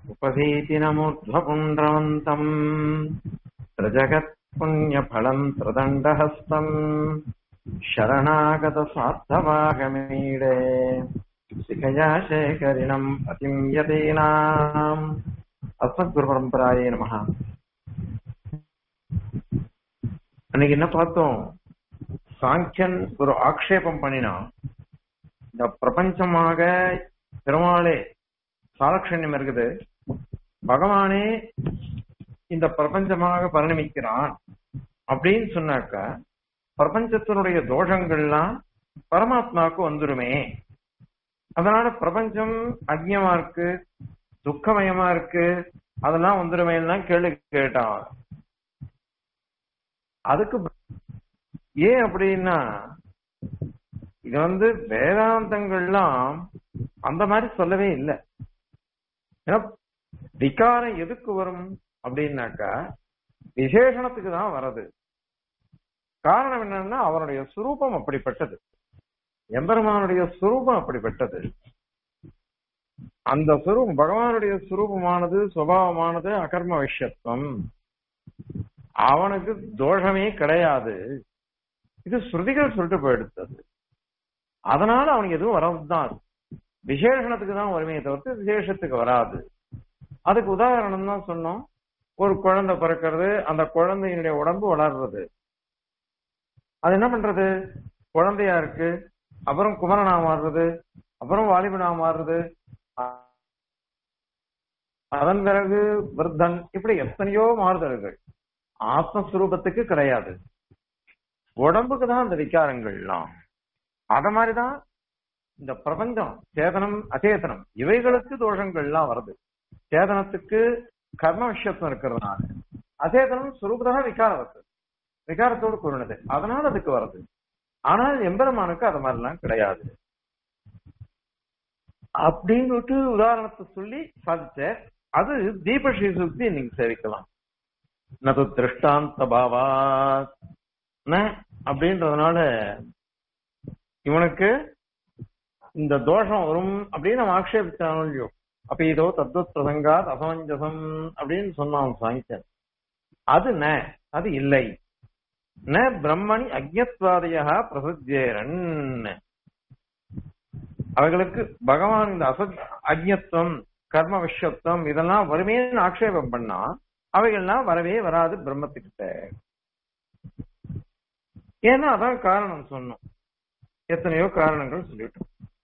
उपभीतिनमूर्ध्वपुण्ड्रवन्तम् त्रिजगत्पुण्यफलम् त्रिदण्डहस्तम् शरणागतस्वार्थवागमीडे शिखया शेखरिणम् पतिम् यतीनाम् அஸ்மத்குருபரம்பராயே நமஹ அன்னைக்கு என்ன பார்த்தோம் சாங்கியன் ஒரு ஆக்ஷேபம் பண்ணினான் இந்த பிரபஞ்சமாக பெருமாளே சாலக்ஷண்யம் இருக்குது பகவானே இந்த பிரபஞ்சமாக பரிணமிக்கிறான் அப்படின்னு சொன்னாக்க பிரபஞ்சத்தினுடைய தோஷங்கள்லாம் பரமாத்மாவுக்கு வந்துருமே அதனால பிரபஞ்சம் அக்ஞமா இருக்கு துக்கமயமா இருக்கு அதெல்லாம் வந்துருமே எல்லாம் கேள்வி கேட்டான் அதுக்கு ஏன் அப்படின்னா இது வந்து வேதாந்தங்கள்லாம் அந்த மாதிரி சொல்லவே இல்லை ஏன்னா விகாரம் எதுக்கு வரும் அப்படின்னாக்கா விசேஷணத்துக்கு தான் வருது காரணம் என்னன்னா அவருடைய சுரூபம் அப்படிப்பட்டது எம்பெருமானுடைய சுரூபம் அப்படிப்பட்டது அந்த சுரூபம் பகவானுடைய சுரூபமானது சுபாவமானது அகர்ம விஷயத்துவம் அவனுக்கு தோஷமே கிடையாது இது ஸ்ருதிகள் சொல்லிட்டு போயிடுத்தது அதனால அவனுக்கு எதுவும் வரதுதான் விசேஷணத்துக்கு தான் வருமே தவிர்த்து விசேஷத்துக்கு வராது அதுக்கு உதாரணம் தான் சொன்னோம் ஒரு குழந்தை பிறக்கிறது அந்த குழந்தையினுடைய உடம்பு வளர்றது அது என்ன பண்றது குழந்தையா இருக்கு அப்புறம் குமரனா மாறுறது அப்புறம் வாலிபனா மாறுறது அதன் பிறகு விருத்தன் இப்படி எத்தனையோ மாறுதல்கள் ஆத்மஸ்வரூபத்துக்கு கிடையாது உடம்புக்கு தான் அந்த விகாரங்கள்லாம் அத மாதிரிதான் இந்த பிரபஞ்சம் சேதனம் அச்சேதனம் இவைகளுக்கு தோஷங்கள்லாம் வருது சேதனத்துக்கு கர்ம விஷயத்துவம் இருக்கிறதுனால அச்சேதனம் சுரூபதாக விகாரம் வருது விகாரத்தோடு கூறினது அதனால அதுக்கு வருது ஆனால் எம்பெருமானுக்கு அது மாதிரிலாம் கிடையாது அப்படின்னுட்டு உதாரணத்தை சொல்லி சாதிச்ச அது தீபஸ்ரீ சுத்தி நீங்க சேவிக்கலாம் நது திருஷ்டாந்த பாவா அப்படின்றதுனால இவனுக்கு இந்த தோஷம் வரும் அப்படின்னு நம்ம ஆக்ஷேபிச்சானோ இல்லையோ அப்ப இதோ தத்துவ பிரசங்காத் அசமஞ்சசம் அப்படின்னு சொன்னான் சாங்கியன் அது ந அது இல்லை ந பிரம்மணி அக்ஞத்வாதையா பிரசுத்தேரன் அவைகளுக்கு பகவான் இந்த அசத் அக்ஞத்துவம் கர்ம விஷயத்துவம் இதெல்லாம் வருமேன்னு ஆக்ஷேபம் பண்ணா அவைகள்லாம் வரவே வராது பிரம்மத்துக்கிட்ட ஏன்னா அதான் காரணம் சொன்னோம் எத்தனையோ காரணங்கள் சொல்லிட்டோம்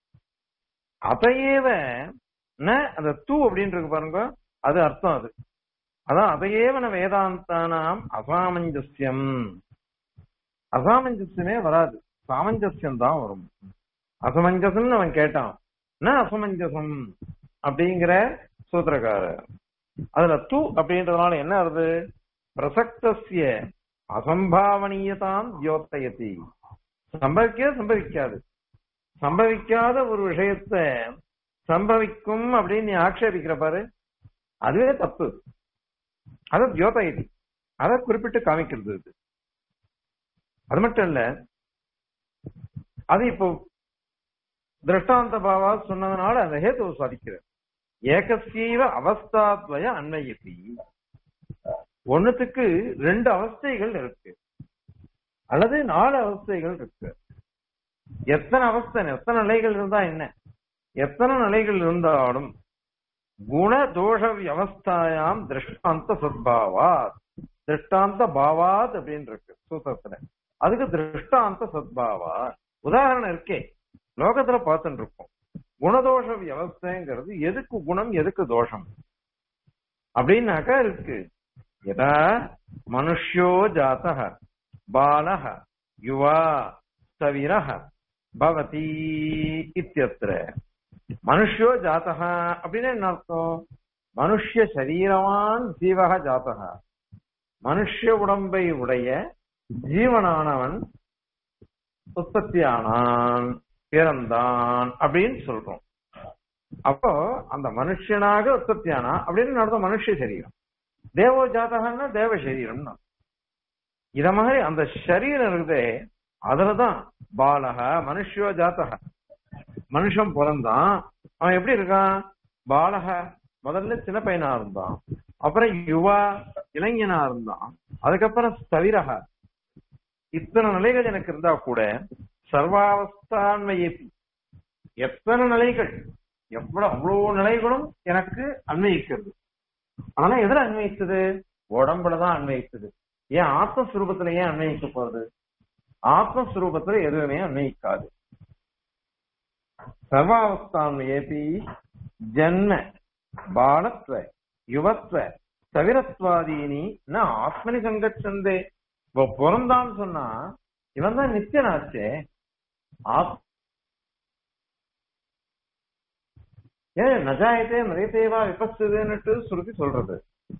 அதையேவ அந்த தூ அப்படின்னு பாருங்க அது அர்த்தம் அது அதான் அதையேவன வேதாந்தானாம் அசாமஞ்சசியம் அசாமஞ்சசியமே வராது சாமஞ்சசியம் தான் வரும் அசமஞ்சசம்னு அவன் கேட்டான் என்ன அசமஞ்சசம் அப்படிங்கிற சூத்திரக்காரர் அதுல து அப்படின்றதுனால என்ன வருது பிரசக்தசிய அசம்பாவனீயதான் தியோத்தயதி சம்பவிக்க சம்பவிக்காது சம்பவிக்காத ஒரு விஷயத்த சம்பவிக்கும் அப்படின்னு நீ ஆக்ஷேபிக்கிற பாரு அதுவே தப்பு அது தியோதயதி அதை குறிப்பிட்டு காமிக்கிறது இது அது மட்டும் இல்ல அது இப்போ திருஷ்டாந்த பாவா சொன்னதுனால அந்த ஹேத்துவை சாதிக்கிற ஏகசீவ அவஸ்தாத்வய அன்வயத்தி ஒன்னுத்துக்கு ரெண்டு அவஸ்தைகள் இருக்கு அல்லது நாலு அவஸ்தைகள் இருக்கு எத்தனை அவஸ்தை எத்தனை நிலைகள் இருந்தா என்ன எத்தனை நிலைகள் இருந்தாலும் குண தோஷ வியவஸ்தாயாம் திருஷ்டாந்த சத்பாவாத் திருஷ்டாந்த பாவாத் அப்படின்னு இருக்கு சூத்திரத்துல அதுக்கு திருஷ்டாந்த சத்பாவா உதாரணம் இருக்கே லோகத்துல பார்த்துட்டு இருக்கோம் குணதோஷ வியவஸ்தைங்கிறது எதுக்கு குணம் எதுக்கு தோஷம் அப்படின்னாக்கா இருக்கு எதா மனுஷோ ஜாத்தக பாலக யுவா சவிரக பவதி இத்தியத்திர மனுஷோ ஜாத்தக அப்படின்னு என்ன அர்த்தம் மனுஷ சரீரவான் ஜீவக ஜாத்தக மனுஷ உடம்பை உடைய ஜீவனானவன் உற்பத்தியானான் பிறந்தான் அப்படின்னு சொல்றோம் அப்போ அந்த மனுஷனாக உற்பத்தியானா அப்படின்னு அர்த்தம் மனுஷ சரீரம் தேவோ ஜாதகன்னா தேவ சரீரம்னு இத மாதிரி அந்த சரீரம் இருக்குதே அதுலதான் பாலக மனுஷியோ ஜாத்தக மனுஷன் பிறந்தான் அவன் எப்படி இருக்கான் பாலக முதல்ல சின்ன பையனா இருந்தான் அப்புறம் யுவா இளைஞனா இருந்தான் அதுக்கப்புறம் ஸ்தவிரக இத்தனை நிலைகள் எனக்கு இருந்தா கூட சர்வாவஸ்தான்மையை எத்தனை நிலைகள் எவ்வளவு அவ்வளவு நிலைகளும் எனக்கு அன்வயிக்கிறது ஆனா எதுல அன்வயித்தது உடம்புலதான் அன்வயித்தது ஏன் ஆத்மஸ்வரூபத்துல ஏன் அன்வயிக்க போறது ஆத்மஸ்வரூபத்துல எதுவுமே அன்வயிக்காது சர்வாவஸ்தான்மையேபி ஜன்ம பாலத்வ யுவத்வ தவிரத்வாதீனி ந ஆத்மனி சங்கச்சந்தே இப்போ பிறந்தான்னு சொன்னா இவன் தான் நித்தியனாச்சே ஆத் ஏன் நஜாயத்தே நிறையத்தேவா விபஸ்துன்னுட்டு ஸ்ருதி சொல்றது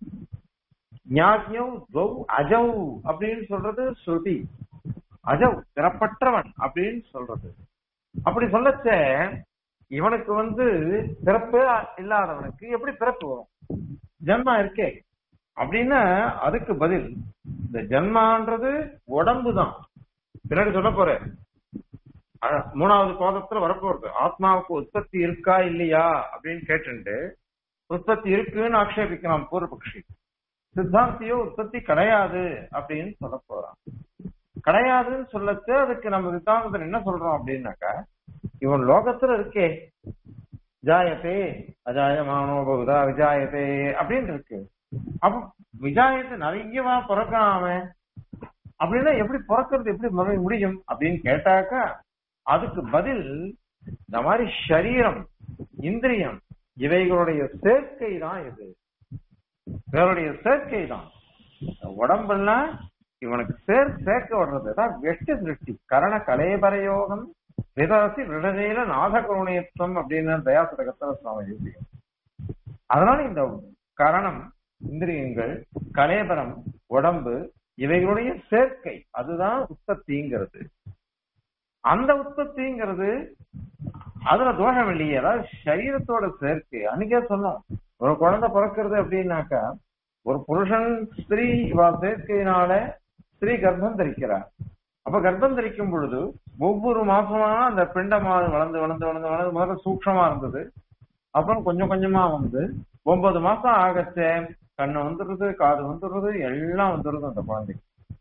ஞாக்யம் துவௌ அஜௌ அப்படின்னு சொல்றது ஸ்ருதி அஜவ் பிறப்பற்றவன் அப்படின்னு சொல்றது அப்படி சொல்லச்ச இவனுக்கு வந்து பிறப்பு இல்லாதவனுக்கு எப்படி பிறப்பு வரும் ஜன்மா இருக்கே அப்படின்னா அதுக்கு பதில் இந்த ஜன்மான்றது உடம்பு தான் பின்னாடி சொல்ல போற அஹ், மூணாவது பாதத்துல வரப்போறது ஆத்மாவுக்கு உற்பத்தி இருக்கா இல்லையா அப்படின்னு கேட்டுட்டு உற்பத்தி இருக்குன்னு ஆக்ஷேபிக்கலாம் பூர்வபக்ஷி சித்தாந்தியோ உற்பத்தி கிடையாது அப்படின்னு சொல்ல போறான் கிடையாதுன்னு சொல்லச்சு அதுக்கு நம்ம சித்தாந்தத்தில் என்ன சொல்றோம் அப்படின்னாக்கா இவன் லோகத்துல இருக்கே ஜாயத்தே அஜாயமானோ பகுதா விஜாயத்தே அப்படின்னு இருக்கு அப்ப விஜாயத்தை நிறையவா பிறக்கிறான் அவன் அப்படின்னா எப்படி பிறக்கிறது எப்படி முறை முடியும் அப்படின்னு கேட்டாக்கா அதுக்கு பதில் இந்த மாதிரி சரீரம் இந்திரியம் இவைகளுடைய சேர்க்கை தான் இது இவருடைய சேர்க்கை தான் உடம்பெல்லாம் இவனுக்கு சேர் சேர்க்க விடுறது தான் வெட்டு சிருஷ்டி கரண கலேபரயோகம் விதாசி விடநீல நாதகருணியத்துவம் அப்படின்னு தயாசதகத்துல சுவாமி எழுதியும் அதனால இந்த கரணம் இந்திரியங்கள் கலேபரம் உடம்பு இவைகளுடைய சேர்க்கை அதுதான் உற்பத்திங்கிறது அந்த உற்பத்திங்கிறது அதுல தோஷம் இல்லையே அதாவது சரீரத்தோட சேர்க்கை அன்னைக்கே சொன்னோம் ஒரு குழந்தை பிறக்கிறது அப்படின்னாக்கா ஒரு புருஷன் ஸ்திரீ இவா சேர்க்கையினால ஸ்திரீ கர்ப்பம் தரிக்கிறார் அப்ப கர்ப்பம் தரிக்கும் பொழுது ஒவ்வொரு மாசமா அந்த பிண்டமா வளர்ந்து வளர்ந்து வளர்ந்து வளர்ந்து முதல்ல சூக்ஷமா இருந்தது அப்புறம் கொஞ்சம் கொஞ்சமா வந்து ஒன்பது மாசம் ஆகச்சே கண்ணு வந்துடுறது காது வந்துடுறது எல்லாம் வந்துடுறது அந்த குழந்தைக்கு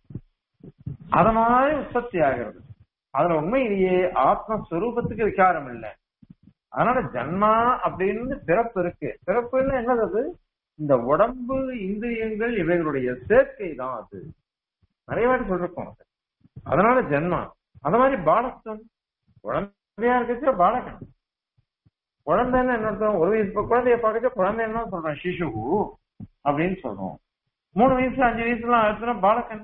அத மாதிரி உற்பத்தி ஆகிறது அதுல உண்மையிலேயே ஆத்மஸ்வரூபத்துக்கு விகாரம் இல்லை அதனால ஜன்மா அப்படின்னு பிறப்பு இருக்கு பிறப்புன்னு என்னது அது இந்த உடம்பு இந்திரியங்கள் இவைகளுடைய சேர்க்கை தான் அது நிறைய வாட்டி சொல்லிருக்கோம் அது. அதனால ஜென்மா அந்த மாதிரி பாலஸ்தம் குழந்தையா இருக்கச்ச பாலகன் குழந்தைன்னு என்ன அர்த்தம் ஒரு வயசு இப்ப குழந்தைய பார்க்கச்ச குழந்தைன்னு தான் சொல்றோம் சிசு அப்படின்னு சொல்றோம் மூணு வயசு அஞ்சு வயசுலாம் ஆயிடுச்சுன்னா பாலகன்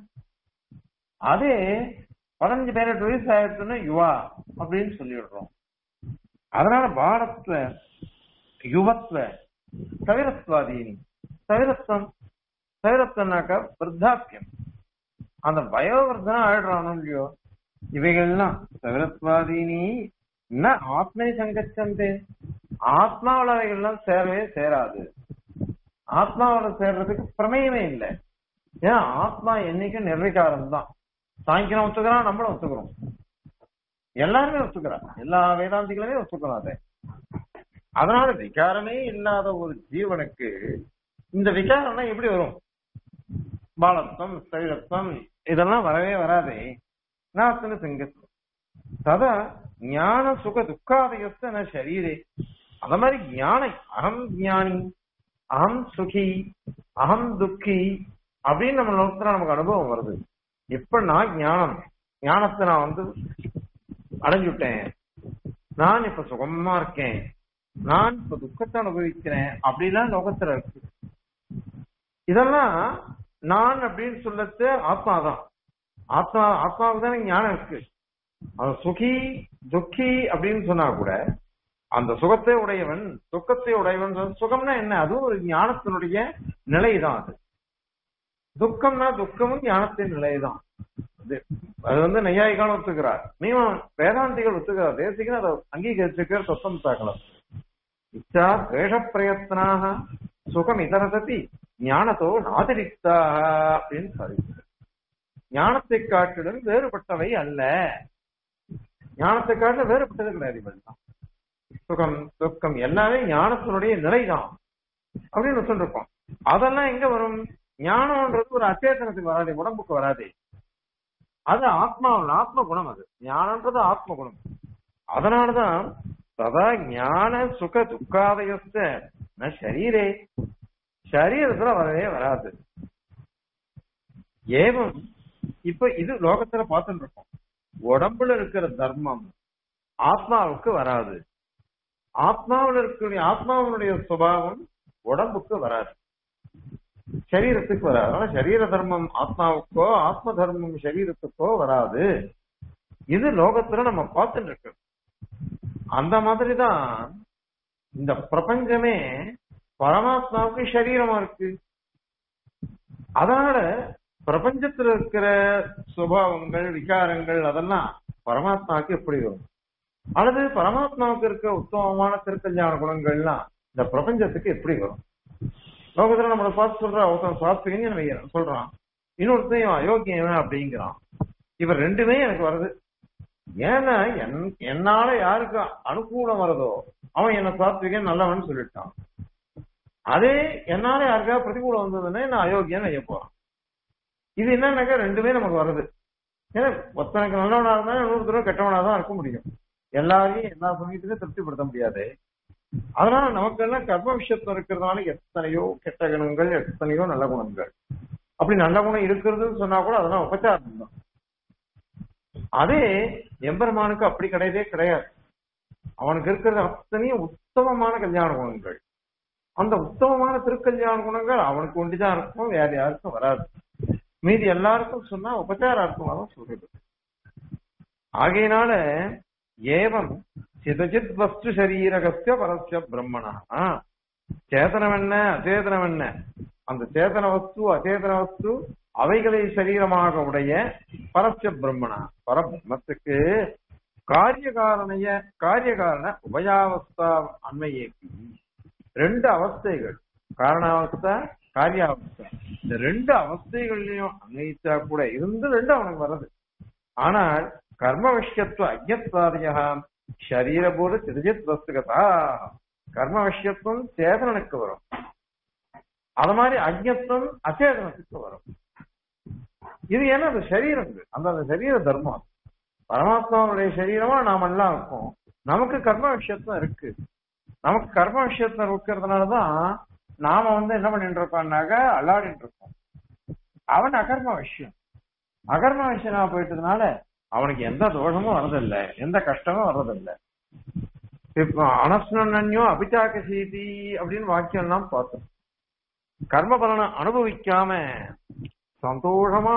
அதே பதினஞ்சு பதினெட்டு வயசு ஆயிடுச்சுன்னா யுவா அப்படின்னு சொல்லிடுறோம் அதனால பாலத்வ யுவத்வ சவிரத்வாதீனி சவிரத்வம் சவிரத்வம்னாக்கா விருத்தாப்பியம் அந்த வயோவர்தனம் ஆயிடுறானோ இல்லையோ இவைகள்லாம் சவிரத்வாதீனி என்ன ஆத்மனி சங்கச்சந்தே ஆத்மாவில் அவைகள்லாம் சேரவே சேராது ஆத்மாவில் சேர்றதுக்கு பிரமேயமே இல்லை ஏன்னா ஆத்மா என்னைக்கும் நிர்விகாரம் தான் சாயங்காலம் ஒத்துக்கிறான் நம்மளும் ஒத்துக்கிறோம் எல்லாருமே ஒத்துக்கிறான் எல்லா வேதாந்திகளுமே ஒத்துக்கிறோம் அதை அதனால விகாரமே இல்லாத ஒரு ஜீவனுக்கு இந்த விகாரம்னா எப்படி வரும் பாலத்வம் சைலத்வம் இதெல்லாம் வரவே வராதே நாத்தன சிங்கத்துவம் ததா ஞான சுக துக்காதயஸ்த ந சரீரே அந்த மாதிரி ஞானை அகம் ஞானி அகம் சுகி அகம் துக்கி அப்படின்னு நம்ம நோக்கினா நமக்கு அனுபவம் வருது எப்ப நான் ஞானம் ஞானத்தை நான் வந்து அடைஞ்சுட்டேன் நான் இப்ப சுகமா இருக்கேன் நான் இப்ப துக்கத்தை அனுபவிக்கிறேன் அப்படிலாம் லோகத்துல இருக்கு இதெல்லாம் நான் அப்படின்னு சொல்லத்து ஆத்மாதான் ஆத்மா ஆத்மாவுக்கு தானே ஞானம் இருக்கு அது சுகி துக்கி அப்படின்னு சொன்னா கூட அந்த சுகத்தை உடையவன் துக்கத்தை உடையவன் சொன்னா- சுகம்னா என்ன அதுவும் ஒரு ஞானத்தினுடைய நிலைதான் அது துக்கம்னா துக்கமும் ஞானத்தின் நிலைதான் இது- அது வந்து நையாயிகாலம் ஒத்துக்கிறார் நீயும் வேதாந்திகள் ஒத்துக்கிறார் தேசிகன் அதை அங்கீகரிச்சுக்கிற சொத்தம் தாக்கலாம் இச்சா துவேஷ பிரயத்னாக சுகம் இதரதபி ஞானத்தோ நாதிரிக்தாக அப்படின்னு சாதிக்கிறார் ஞானத்தை காட்டிலும் வேறுபட்டவை அல்ல ஞானத்தை காட்டில வேறுபட்டது கிடையாது இவள் தான் சுகம் துக்கம் எல்லாமே ஞானத்தினுடைய நிலைதான் அப்படின்னு சொல்லிருக்கோம் அதெல்லாம் எங்க வரும் ஞானம்ன்றது ஒரு அச்சேதனத்துக்கு வராது உடம்புக்கு வராது அது ஆத்மா ஆத்ம குணம் அது ஞானம்ன்றது ஆத்ம குணம் அதனாலதான் சதா ஞான சுக துக்காதயஸ்த ந சரீரே சரீரத்துல வரவே வராது ஏவம் இப்ப இது லோகத்துல பார்த்துட்டு இருக்கோம் உடம்புல இருக்கிற தர்மம் ஆத்மாவுக்கு வராது ஆத்மாவில் இருக்கக்கூடிய ஆத்மாவுடைய சுபாவம் உடம்புக்கு வராது சரீரத்துக்கு வராது அதனால சரீர தர்மம் ஆத்மாவுக்கோ ஆத்ம தர்மம் சரீரத்துக்கோ வராது இது லோகத்துல நம்ம பார்த்துட்டு இருக்கோம் அந்த மாதிரிதான் இந்த பிரபஞ்சமே பரமாத்மாவுக்கு சரீரமா இருக்கு அதனால பிரபஞ்சத்துல இருக்கிற சுபாவங்கள் விகாரங்கள் அதெல்லாம் பரமாத்மாவுக்கு எப்படி வரும் அல்லது பரமாத்மாவுக்கு இருக்க உத்தமமான திருக்கல்யாண குணங்கள்லாம் இந்த பிரபஞ்சத்துக்கு எப்படி வரும் லோகத்துல நம்மளை பார்த்து சொல்ற ஒருத்தன் சாஸ்திரின்னு வைக்கிறான் சொல்றான் இன்னொருத்தையும் அயோக்கியவன் அப்படிங்கிறான் இவர் ரெண்டுமே எனக்கு வருது ஏன்னா என்- என்னால யாருக்கு அனுகூலம் வருதோ அவன் என்ன சாத்விகன் நல்லவன் சொல்லிட்டான் அதே என்னால யாருக்காவது பிரதிகூலம் வந்ததுன்னா நான் அயோக்கியன் வைய போறான் இது என்னன்னாக்கா ரெண்டுமே நமக்கு வருது ஏன்னா ஒருத்தனுக்கு நல்லவனா இருந்தா இன்னொருத்தரும் கெட்டவனா தான் இருக்க முடியும் எல்லாரையும் எல்லா சமயத்திலும் திருப்திப்படுத்த முடியாது அதனால நமக்கு எல்லாம் கர்ம விஷயத்துல இருக்கிறதுனால எத்தனையோ கெட்ட குணங்கள் எத்தனையோ நல்ல குணங்கள் அப்படி நல்ல குணம் இருக்கிறதுன்னு சொன்னா கூட அதெல்லாம் உபச்சாரம் தான் அதே எம்பெருமானுக்கு அப்படி கிடையவே கிடையாது அவனுக்கு இருக்கிறது அத்தனையும் உத்தமமான கல்யாண குணங்கள் அந்த உத்தமமான திருக்கல்யாண குணங்கள் அவனுக்கு ஒண்டிதான் இருக்கும் வேற யாருக்கும் வராது மீதி எல்லாருக்கும் சொன்னா உபச்சார அர்த்தமா தான் சொல்றது ஆகையினால ஏவம் சிதஜித் வஸ்து சரீரகஸ்ய பரஸ்ய பிரம்மணா சேதனம் என்ன அச்சேதனம் என்ன அந்த சேதன வஸ்து அச்சேதன வஸ்து அவைகளை சரீரமாக உடைய பரஸ்ய பிரம்மணா பரபிரம்மத்துக்கு காரியகாரணைய காரியகாரண உபயாவஸ்தா அண்மையேக்கி ரெண்டு அவஸ்தைகள் காரணாவஸ்தா காரியாவஸ்தா இந்த ரெண்டு அவஸ்தைகள்லயும் அன்வயிச்சா கூட இருந்து ரெண்டு அவனுக்கு வர்றது ஆனால் கர்ம விஷயத்துவ அஜத்வாதியா சரீரபூத சிதஜித் வஸ்துகதா கர்ம விஷயத்துவம் சேதனனுக்கு வரும் அது மாதிரி அஜ்ஞத்துவம் அச்சேதனத்துக்கு வரும் இது ஏன்னா அது சரீரங்கள் அந்த அந்த சரீர தர்மம் பரமாத்மாவுடைய சரீரமா நாம எல்லாம் இருக்கோம் நமக்கு கர்ம விஷயத்துவம் இருக்கு நமக்கு கர்ம விஷயத்துல இருக்கிறதுனாலதான் நாம வந்து என்ன பண்ணிட்டு இருக்கோம்னாக்க அல்லாடிட்டு இருக்கோம் அவன் அகர்ம விஷயம் அகர்ம விஷயமா போயிட்டதுனால அவனுக்கு எந்த தோஷமும் வர்றதில்ல எந்த கஷ்டமும் வர்றதில்ல இப்போ அனஸ்னன்யோ அபிச்சாக்க செய்தி அப்படின்னு வாக்கியம் எல்லாம் பார்த்தோம் கர்ம பலனை அனுபவிக்காம சந்தோஷமா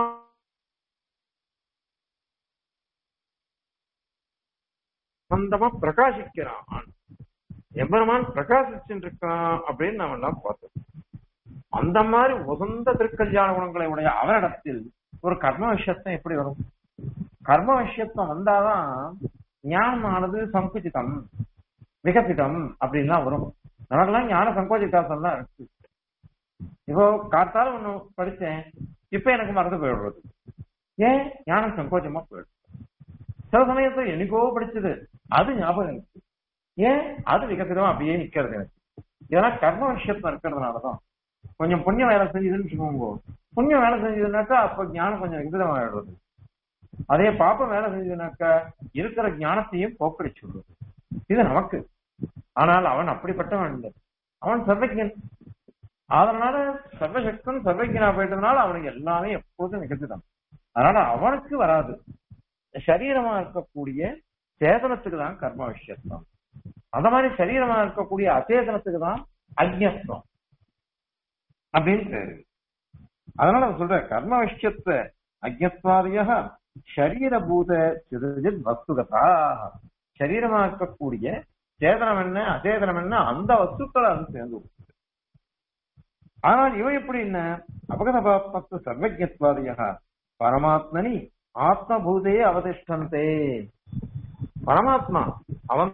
ஆனந்தமா பிரகாசிக்கிறான் எம்பெருமான் பிரகாசிச்சுட்டு இருக்கான் அப்படின்னு நாம எல்லாம் பார்த்தோம் அந்த மாதிரி உகந்த திருக்கல்யாண குணங்களை உடைய அவரிடத்தில் ஒரு கர்ம விஷயத்தம் எப்படி வரும் கர்ம விஷயத்தம் வந்தாதான் ஞானமானது சங்குச்சிதம் விகசிதம் அப்படின்லாம் வரும் நமக்கெல்லாம் ஞான சங்கோச்சிதாசம்லாம் இருக்கு இப்போ காத்தால ஒண்ணு படிச்சேன் இப்ப எனக்கு மறந்து போயிடுறது ஏன் ஞானம் சங்கோச்சமா போயிடுது சில சமயத்துல என்னைக்கோ படிச்சது அது ஞாபகம் இருக்கு ஏன் அது விகசிதமா அப்படியே நிக்கிறது எனக்கு இதெல்லாம் கர்ம விஷயத்துல இருக்கிறதுனாலதான் கொஞ்சம் புண்ணியம் வேலை செஞ்சதுன்னு வச்சுக்கோங்க புண்ணியம் வேலை செஞ்சதுனாக்கா அப்ப ஞானம் கொஞ்சம் விகிதமாயிடுறது அதே பாப்பம் வேலை செஞ்சதுனாக்கா இருக்கிற ஞானத்தையும் போக்கடிச்சு விடுறது இது நமக்கு ஆனால் அவன் அப்படிப்பட்டவன் இல்லை அவன் சர்வஜன் அதனால சர்வசக்தன் சர்வஜனா போயிட்டதுனால அவனுக்கு எல்லாமே எப்போதும் நிகழ்த்துதான் அதனால அவனுக்கு வராது சரீரமா இருக்கக்கூடிய சேதனத்துக்கு தான் கர்ம விஷயத்தான் அந்த மாதிரி சரீரமா இருக்கக்கூடிய அச்சேதனத்துக்கு தான் அஜ்ஞத்வம் அப்படின்னு பேரு அதனால அவன் சொல்ற கர்ம விஷயத்த அஜ்ஞத்வாதிய சரீரபூத சிதஜித் வஸ்துகதா சரீரமா இருக்கக்கூடிய சேதனம் என்ன அச்சேதனம் என்ன அந்த வஸ்துக்களை அது சேர்ந்து கொடுக்குது. ஆனால் இவன் எப்படி என்ன அபகத பாப்பத்து சர்வஜத்வாதிய பரமாத்மனி ஆத்மபூதே அவதிஷ்டந்தே பரமாத்மா அவன்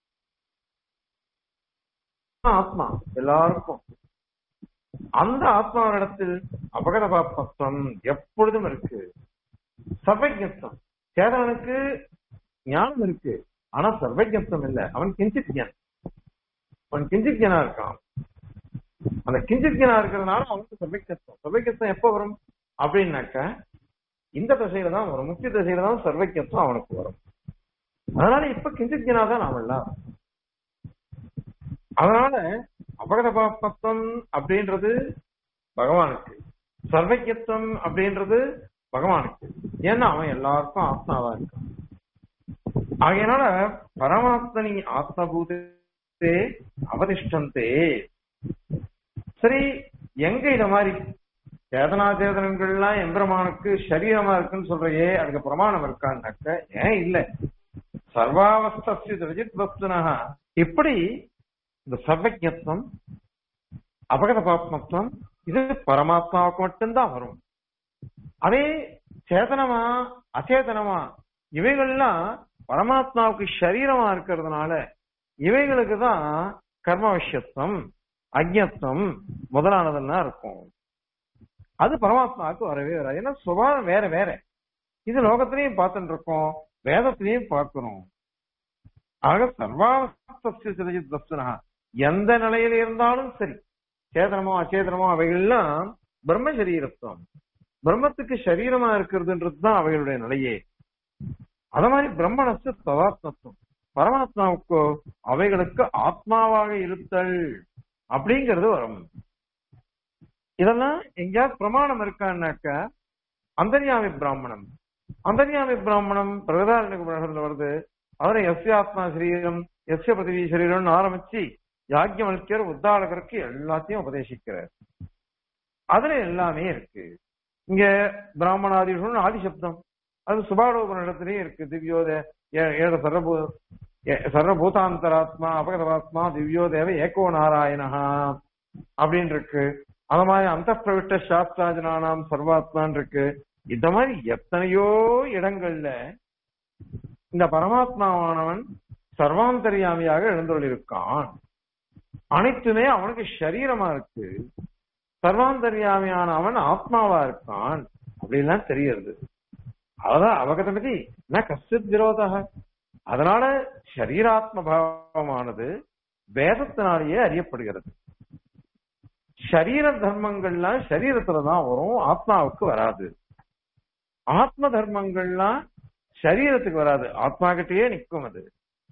ஆத்மா எல்லாருக்கும் அந்த ஆத்மாவிடத்தில் அபகத பாப்பத்துவம் எப்பொழுதும் இருக்கு சர்வஜத்துவம் சேதவனுக்கு ஞானம் இருக்கு ஆனா சர்வஜத்துவம் இல்ல அவன் கிஞ்சித் ஞான் அவன் கிஞ்சித் ஞானா இருக்கான் அந்த கிஞ்சித்கனா இருக்கிறதுனால அவனுக்கு சர்வைக்கத்துவம் சர்வைக்கத்துவம் எப்ப வரும் அப்படின்னாக்க இந்த திசையில தான் வரும் முக்கிய திசையில தான் சர்வைக்கத்துவம் அவனுக்கு வரும் அதனால இப்ப கிஞ்சித்கனா தான் நாம் எல்லாம் அதனால அபகத பாப்பத்தம் அப்படின்றது பகவானுக்கு சர்வைக்கத்துவம் அப்படின்றது பகவானுக்கு ஏன்னா அவன் எல்லாருக்கும் ஆத்மாவா இருக்கான் ஆகையினால பரமாத்மனி ஆத்மபூதே அவதிஷ்டந்தே சரி எங்க இத மாதிரி சேதனா சேதனங்கள்லாம் எம்பெருமானுக்கு சரீரமா இருக்குன்னு சொல்றையே அதுக்கு பிரமாணம் இருக்கான்னாக்க ஏன் இல்ல சர்வாவஸ்தி ரஜித் வஸ்துனஹா இப்படி இந்த சர்வஜத்வம் அபகத பாப்மத்துவம் இது பரமாத்மாவுக்கு மட்டும்தான் வரும் அதே சேதனமா அச்சேதனமா இவைகள்லாம் பரமாத்மாவுக்கு சரீரமா இருக்கிறதுனால இவைகளுக்கு தான் கர்ம விஷயத்துவம் அஜ்ஞத்துவம் முதலானதெல்லாம் இருக்கும் அது பரமாத்மாவுக்கு வரவே வராது ஏன்னா சுபாவம் வேற வேற இது லோகத்திலையும் பார்த்துட்டு இருக்கோம் வேதத்திலையும் பார்க்கிறோம் ஆக சர்வாவஸ்திய வஸ்துனா எந்த நிலையில இருந்தாலும் சரி சேதனமோ அச்சேதனமோ அவைகள்லாம் பிரம்ம சரீரத்துவம் பிரம்மத்துக்கு சரீரமா இருக்கிறதுன்றது தான் அவைகளுடைய நிலையே அத மாதிரி பிரம்மணஸ்து ததாத்மத்துவம் பரமாத்மாவுக்கு அவைகளுக்கு ஆத்மாவாக இருத்தல் அப்படிங்கிறது வரும் இதெல்லாம் எங்கேயாவது பிரமாணம் இருக்கான்னாக்க அந்தர்யாமி பிராமணம் அந்தர்யாமி பிராமணம் பிரகதாரண்ய வருது அவரை எஸ்ய ஆத்மா சரீரம் எஸ்ய பதிவி சரீரம்னு ஆரம்பிச்சு யாக்கியமல்கியர் உத்தாளகருக்கு எல்லாத்தையும் உபதேசிக்கிறார் அதுல எல்லாமே இருக்கு இங்க பிராமணாதி ஆதிசப்தம் அது சுபாடோபனிடத்திலேயே இருக்கு திவ்யோத ஏழ சர்வபூ சர்வபூதாந்தராத்மா அபகதாத்மா திவ்யோதேவ ஏகோ நாராயணஹா அப்படின்னு இருக்கு அது மாதிரி அந்த பிரவிட்ட சாஸ்திராஜனானாம் சர்வாத்மான் இருக்கு இந்த மாதிரி எத்தனையோ இடங்கள்ல இந்த பரமாத்மாவானவன் சர்வாந்தரியாமியாக எழுந்துள்ளிருக்கான் அனைத்துமே அவனுக்கு சரீரமா இருக்கு சர்வாந்தரியாமியான அவன் ஆத்மாவா இருக்கான் அப்படின்லாம் தெரியறது அதான் அவகத்தை பத்தி நான் கஷ்டித் விரோதக அதனால சரீராத்ம பாவமானது வேதத்தினாலேயே அறியப்படுகிறது சரீர தர்மங்கள்லாம் சரீரத்துலதான் வரும் ஆத்மாவுக்கு வராது ஆத்ம தர்மங்கள்லாம் சரீரத்துக்கு வராது ஆத்மா கிட்டயே நிற்கும் அது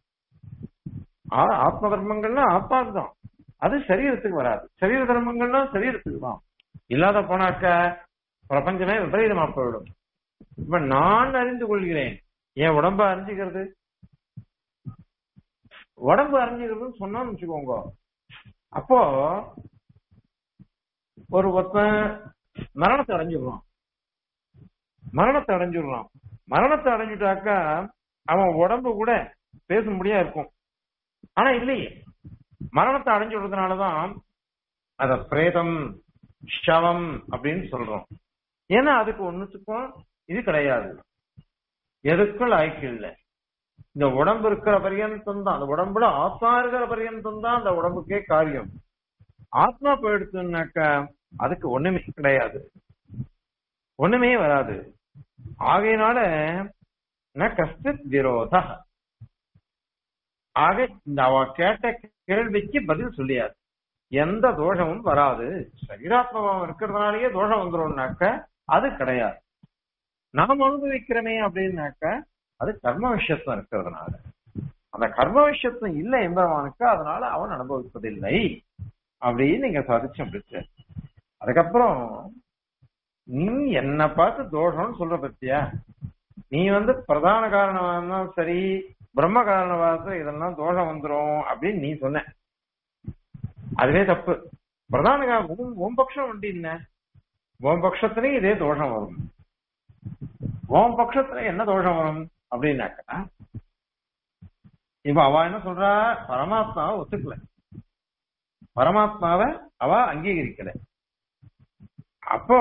ஆத்ம தர்மங்கள்னா ஆத்மாவுக்கு தான் அது சரீரத்துக்கு வராது சரீர தர்மங்கள்லாம் சரீரத்துக்கு தான் இல்லாத போனாக்க பிரபஞ்சமே விபரீதமா போயிடும் இப்ப நான் அறிந்து கொள்கிறேன் என் உடம்ப அறிஞ்சுக்கிறது உடம்பு அறிஞ்சுக்கிறதுன்னு சொன்னோம்னு வச்சுக்கோங்க அப்போ ஒரு ஒருத்தன் மரணத்தை அடைஞ்சிடுறான் மரணத்தை அடைஞ்சிடுறான் மரணத்தை அடைஞ்சிட்டாக்கா அவன் உடம்பு கூட பேச முடியா இருக்கும் ஆனா இல்லையே மரணத்தை அடைஞ்சுடுறதுனாலதான் அத பிரேதம் ஷவம் அப்படின்னு சொல்றோம் ஏன்னா அதுக்கு ஒண்ணுத்துக்கும் இது கிடையாது எதுக்கும் லாய்க்கு இல்லை இந்த உடம்பு இருக்கிற பரியந்தம் தான் அந்த உடம்புல ஆத்மா இருக்கிற பரியந்தம் தான் அந்த உடம்புக்கே காரியம் ஆத்மா போயிடுச்சுனாக்க அதுக்கு ஒண்ணுமே கிடையாது ஒண்ணுமே வராது ஆகையினால கஷ்டித் விரோத ஆக இந்த அவ கேட்ட கேள்விக்கு பதில் சொல்லியாது எந்த தோஷமும் வராது சரீராத்மகம் இருக்கிறதுனாலயே தோஷம் வந்துரும்னாக்க அது கிடையாது நாம் அனுபவிக்கிறோமே அப்படின்னாக்க அது கர்ம விஷயத்துவம் இருக்கிறதுனால அந்த கர்ம விஷயத்துவம் இல்லை என்பவனுக்கு அதனால அவன் அனுபவிப்பதில்லை அப்படின்னு நீங்க சாதிச்சு முடிச்ச அதுக்கப்புறம் நீ என்ன பார்த்து தோஷம்னு சொல்ற பத்தியா நீ வந்து பிரதான காரணமா சரி பிரம்ம காரணவாத இதெல்லாம் தோஷம் வந்துரும் அப்படின்னு நீ சொன்ன அதுவே தப்பு பிரதான காரணம் உன் பட்சம் உண்டு என்ன உன் பட்சத்திலையும் இதே தோஷம் வரும் உன் பட்சத்துல என்ன தோஷம் வரும் அப்படின்னாக்கா இப்ப அவ என்ன சொல்றா பரமாத்மாவை ஒத்துக்கல பரமாத்மாவை அவ அங்கீகரிக்கல அப்போ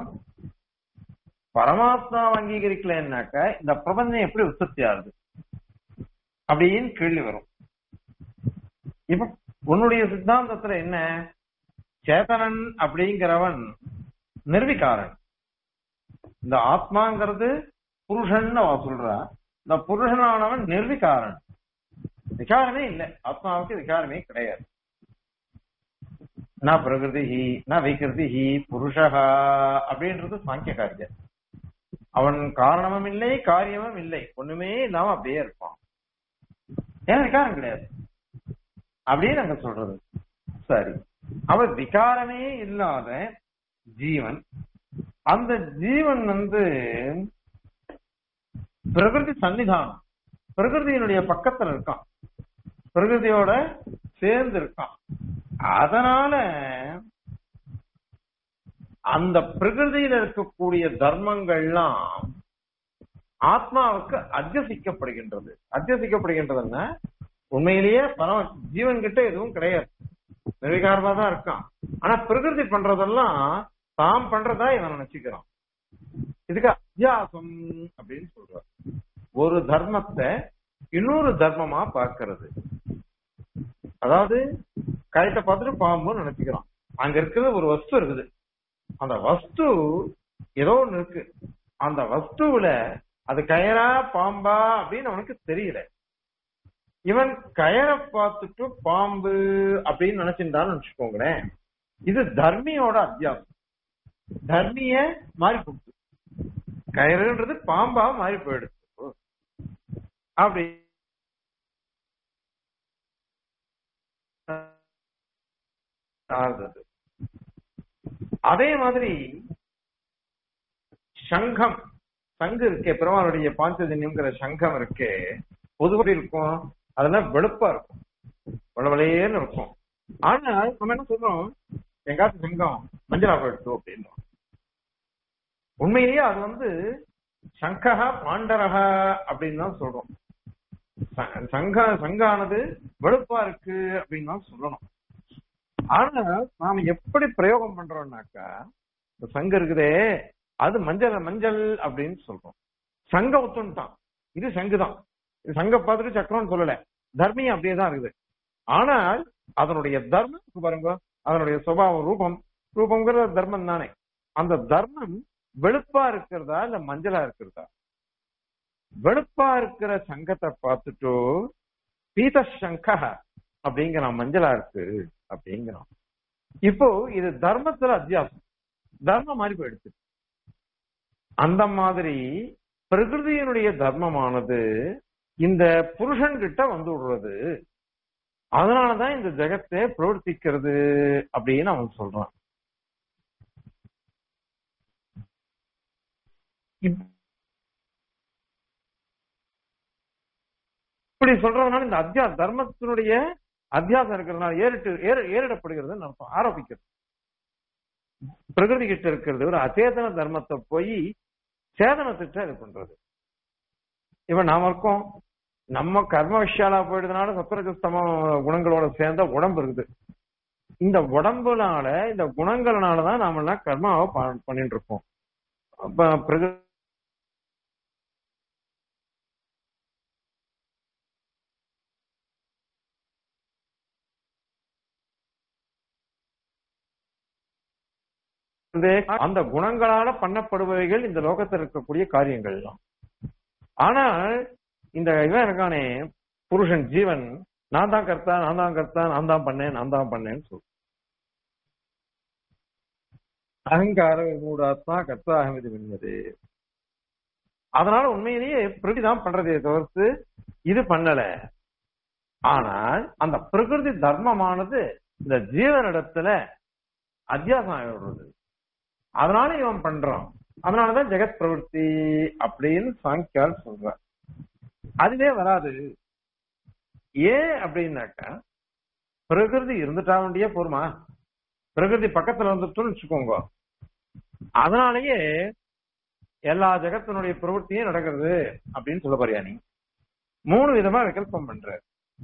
பரமாத்மாவை அங்கீகரிக்கலன்னாக்க இந்த பிரபஞ்சம் எப்படி உற்பத்தி ஆகுது அப்படின்னு கேள்வி வரும் இப்ப உன்னுடைய சித்தாந்தத்துல என்ன சேதனன் அப்படிங்கிறவன் நிர்விகாரன் இந்த ஆத்மாங்கிறது புருஷன் அவ சொல்றா இந்த புருஷனானவன் நிர்விகாரன் விகாரமே இல்லை ஆத்மாவுக்கு விகாரமே கிடையாது ந பிரகிருதி ந விகிருதி புருஷா அப்படின்றது சாங்கிய காரியம் அவன் காரணமும் இல்லை காரியமும் இல்லை ஒண்ணுமே இல்லாம அப்படியே இருப்பான் ஏன் விகாரம் கிடையாது அப்படின்னு நாங்க சொல்றது சரி அவன் விகாரமே இல்லாத ஜீவன் அந்த ஜீவன் வந்து பிரகிருதி சன்னிதானம் பிரகிருதியினுடைய பக்கத்துல இருக்கான் பிரகிருதியோட சேர்ந்து இருக்கான் அதனால அந்த பிரகிருதியில இருக்கக்கூடிய தர்மங்கள்லாம் ஆத்மாவுக்கு அத்தியசிக்கப்படுகின்றது அத்தியசிக்கப்படுகின்றதுன்னா உண்மையிலேயே பரம ஜீவன் கிட்ட எதுவும் கிடையாது நிர்விகாரமா தான் இருக்கான் ஆனா பிரகிருதி பண்றதெல்லாம் தாம் பண்றதா இவன் நினைச்சுக்கிறான் இதுக்கு அத்தியாசம் அப்படின்னு சொல்றார் ஒரு தர்மத்தை இன்னொரு தர்மமா பார்க்கிறது அதாவது கழுத்தை பார்த்துட்டு பாம்புன்னு நினைச்சுக்கிறான் அங்க இருக்கிறது ஒரு வஸ்து இருக்குது அந்த வஸ்து ஏதோ ஒண்ணு இருக்கு அந்த வஸ்துவுல அது கயரா பாம்பா அப்படின்னு அவனுக்கு தெரியல இவன் கயரை பார்த்துட்டு பாம்பு அப்படின்னு நினைச்சிருந்தான்னு வச்சுக்கோங்களேன் இது தர்மியோட அத்தியாசம் தர்மிய மாறி போகுது கயறுன்றது பாம்பா மாறி போயிடுது அப்படி ஆகுது. அதே மாதிரி சங்கம் சங்கு இருக்கே பெருமாளுடைய பாஞ்சஜன்யம்ங்கிற சங்கம் இருக்கே பொதுவாக இருக்கும் அதெல்லாம் வெளுப்பா இருக்கும் வளவளையேன்னு இருக்கும் ஆனா நம்ம என்ன சொல்றோம் எங்காச்சும் சங்கம் மஞ்சளா போயிடுச்சு அப்படின்றோம் உண்மையிலேயே அது வந்து சங்கஹா பாண்டரகா அப்படின்னு தான் சொல்றோம் ச- சங்க சங்கானது வெளுப்பா இருக்கு அப்படின்னு தான் சொல்லணும் ஆனா நாம எப்படி பிரயோகம் பண்றோம்னாக்கா இந்த சங்கம் இருக்குதே அது மஞ்சள் மஞ்சள் அப்படின்னு சொல்றோம் சங்க ஒத்துன்ட்டான் இது சங்கு தான் இது சங்க பார்த்துட்டு சக்கரம்னு சொல்லல தர்மியம் அப்படியே தான் இருக்குது ஆனால் அதனுடைய தர்மம் இருக்கு பாருங்க அதனுடைய சுபாவம் ரூபம் ரூபம்ங்கிற தர்மம் தானே அந்த தர்மம் வெளுப்பா இருக்கிறதா இல்ல மஞ்சளா இருக்கிறதா வெளுப்பா இருக்கிற சங்கத்தை பார்த்துட்டு பீத சங்க அப்படிங்கிறான் மஞ்சளா இருக்கு அப்படிங்கிறான் இப்போ இது தர்மத்துல அத்தியாசம் தர்மம் மாறி போயிடுச்சு அந்த மாதிரி பிரகிருதியினுடைய தர்மமானது இந்த புருஷன் கிட்ட வந்து விடுறது அதனாலதான் இந்த ஜெகத்தை பிரவர்த்திக்கிறது அப்படின்னு அவன் சொல்றான் இப்- இப்படி சொல்றதுனால இந்த அத்தியா தர்மத்தினுடைய அத்தியாசம் இருக்கிறதுனால ஏறிட்டு ஏற- ஏறிடப்படுகிறது அர்த்தம் ஆரோபிக்கிறது பிரகிருதி கிட்ட இருக்கிறது ஒரு அச்சேதன தர்மத்தை போய் சேதனத்திட்ட இது பண்றது இப்ப நாம இருக்கோம் நம்ம கர்ம விஷயாலா போயிடுறதுனால சத்வரஜஸ்தம குணங்களோட சேர்ந்த உடம்பு இருக்குது இந்த உடம்புனால இந்த குணங்கள்னாலதான் நாம எல்லாம் கர்மாவை ப- பண்ணிட்டு இருக்கோம் அப்ப பிரகிருதி அந்த குணங்களால பண்ணப்படுபவைகள் இந்த லோகத்தில் இருக்கக்கூடிய காரியங்கள் எல்லாம் ஆனால் இந்த இவன் இருக்கானே புருஷன் ஜீவன் நான் தான் கர்த்தா நான் தான் கர்த்தா நான் தான் பண்ணேன் நான் தான் பண்ணேன்னு சொல்லு அகங்கார மூடாத்மா கர்த்தா அகமதி விண்ணது அதனால உண்மையிலேயே பிரகிருதி தான் பண்றதே தவிர்த்து இது பண்ணல ஆனால் அந்த பிரகிருதி தர்மமானது இந்த ஜீவனிடத்துல அத்தியாசம் ஆகிடுறது அதனால இவன் பண்றான் அதனாலதான் ஜெகத் பிரவருத்தி அப்படின்னு சாங்கியால் சொல்ற அதுவே வராது ஏன் அப்படின்னாக்கா பிரகிருதி இருந்துட்டா வேண்டிய போருமா பிரகிருதி பக்கத்துல வந்துட்டோம்னு வச்சுக்கோங்க அதனாலயே எல்லா ஜெகத்தினுடைய பிரவൃத்தியும் நடக்கிறது அப்படின்னு சொல்ல போறியா நீ மூணு விதமா விகல்பம் பண்ற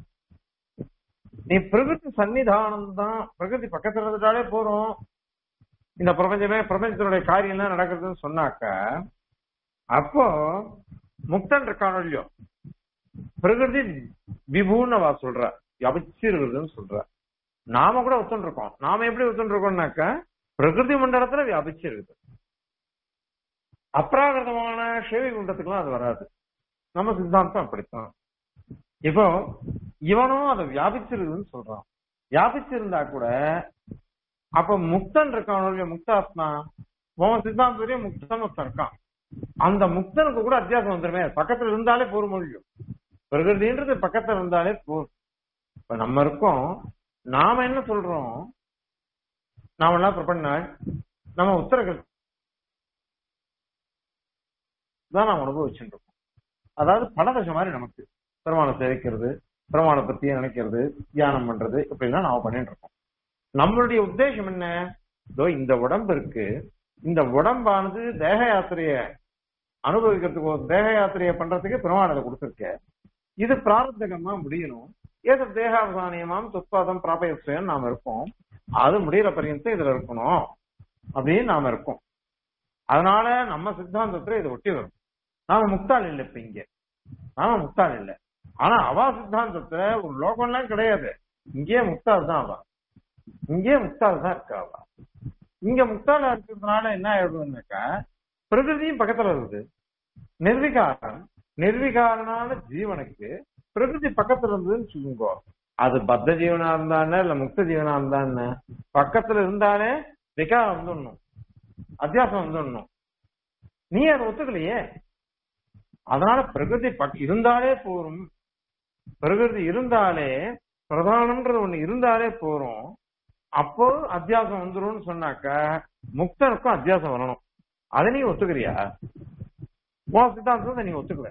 நீ பிரகிருதி சன்னிதானம் தான் பிரகிருதி பக்கத்துல இருந்துட்டாலே போறோம் இந்த பிரபஞ்சமே பிரபஞ்சத்தினுடைய காரியம் எல்லாம் நடக்குதுன்னு சொன்னாக்க அப்போ முக்தன் இருக்கானோ இல்லையோ பிரகிருதி விபூன்னு அவ சொல்ற வியாபிச்சிருக்குதுன்னு சொல்ற நாம கூட ஒத்துன்னு இருக்கோம் நாம எப்படி ஒத்துன்னு இருக்கோம்னாக்க பிரகிருதி மண்டலத்துல வியாபிச்சிருக்குது அப்ராகிருதமான சேவை குண்டத்துக்குலாம் அது வராது நம்ம சித்தாந்தம் அப்படித்தான் இப்போ இவனும் அதை வியாபிச்சிருக்குதுன்னு சொல்றான் வியாபிச்சிருந்தா கூட அப்ப முக்தன் இருக்கான் முக்தாத்மா உன் சித்தாந்தத்திலேயே முக்தன் ஒருத்தன் இருக்கான் அந்த முக்தனுக்கு கூட அத்தியாசம் வந்துருமே பக்கத்துல இருந்தாலே போர் மொழியும் பிரகிருதின்றது பக்கத்துல இருந்தாலே போர் இப்ப நம்ம இருக்கோம் நாம என்ன சொல்றோம் நாம எல்லாம் பிரபன்னாள் நம்ம உத்தரகல் தான் நாம் அனுபவிச்சுட்டு இருக்கோம் அதாவது பலதசை மாதிரி நமக்கு பெருமாளை சேவிக்கிறது பெருமாளை பத்தி நினைக்கிறது தியானம் பண்றது இப்படிலாம் நாம பண்ணிட்டு இருக்கோம் நம்மளுடைய உத்தேசம் என்ன இதோ இந்த உடம்பு இருக்கு இந்த உடம்பானது தேக யாத்திரைய அனுபவிக்கிறதுக்கு ஒரு தேக யாத்திரைய பண்றதுக்கு பெருமாளை கொடுத்துருக்க இது பிராரத்தகமா முடியணும் ஏதோ தேகாவசானியமாம் துத்பாதம் பிராபயஸ்வயம் நாம இருக்கோம் அது முடிகிற பரியந்தம் இதுல இருக்கணும் அப்படின்னு நாம இருக்கோம் அதனால நம்ம சித்தாந்தத்துல இதை ஒட்டி வரும் நாம முக்தாள் இல்லை இப்ப இங்க நாம முக்தாள் இல்லை ஆனா அவா சித்தாந்தத்துல ஒரு லோகம்லாம் கிடையாது இங்கேயே முக்தாள் தான் அவா இங்கேயே முக்தாள் தான் இருக்கா அவா இங்க முக்தாளா இருக்கிறதுனால என்ன ஆயிடுதுன்னாக்கா பிரகிருதியும் பக்கத்துல இருக்குது நிர்விகாரம் நிர்விகாரனான ஜீவனுக்கு பிரகிருதி பக்கத்துல இருந்ததுன்னு சொல்லுங்க அது பத்த ஜீவனா இருந்தானே இல்ல முக்த ஜீவனா இருந்தானே பக்கத்துல இருந்தாலே விகாரம் வந்துடணும் அத்தியாசம் வந்துடணும் நீ அதை ஒத்துக்கலையே அதனால பிரகிருதி பக் இருந்தாலே போரும் பிரகிருதி இருந்தாலே பிரதானம்ன்றது ஒண்ணு இருந்தாலே போறோம் அப்போ அத்தியாசம் வந்துரும்னு சொன்னாக்க முக்தனுக்கும் அத்தியாசம் வரணும் அதை நீ ஒத்துக்கிறியா உன் சித்தாந்தத்தை நீ ஒத்துக்கல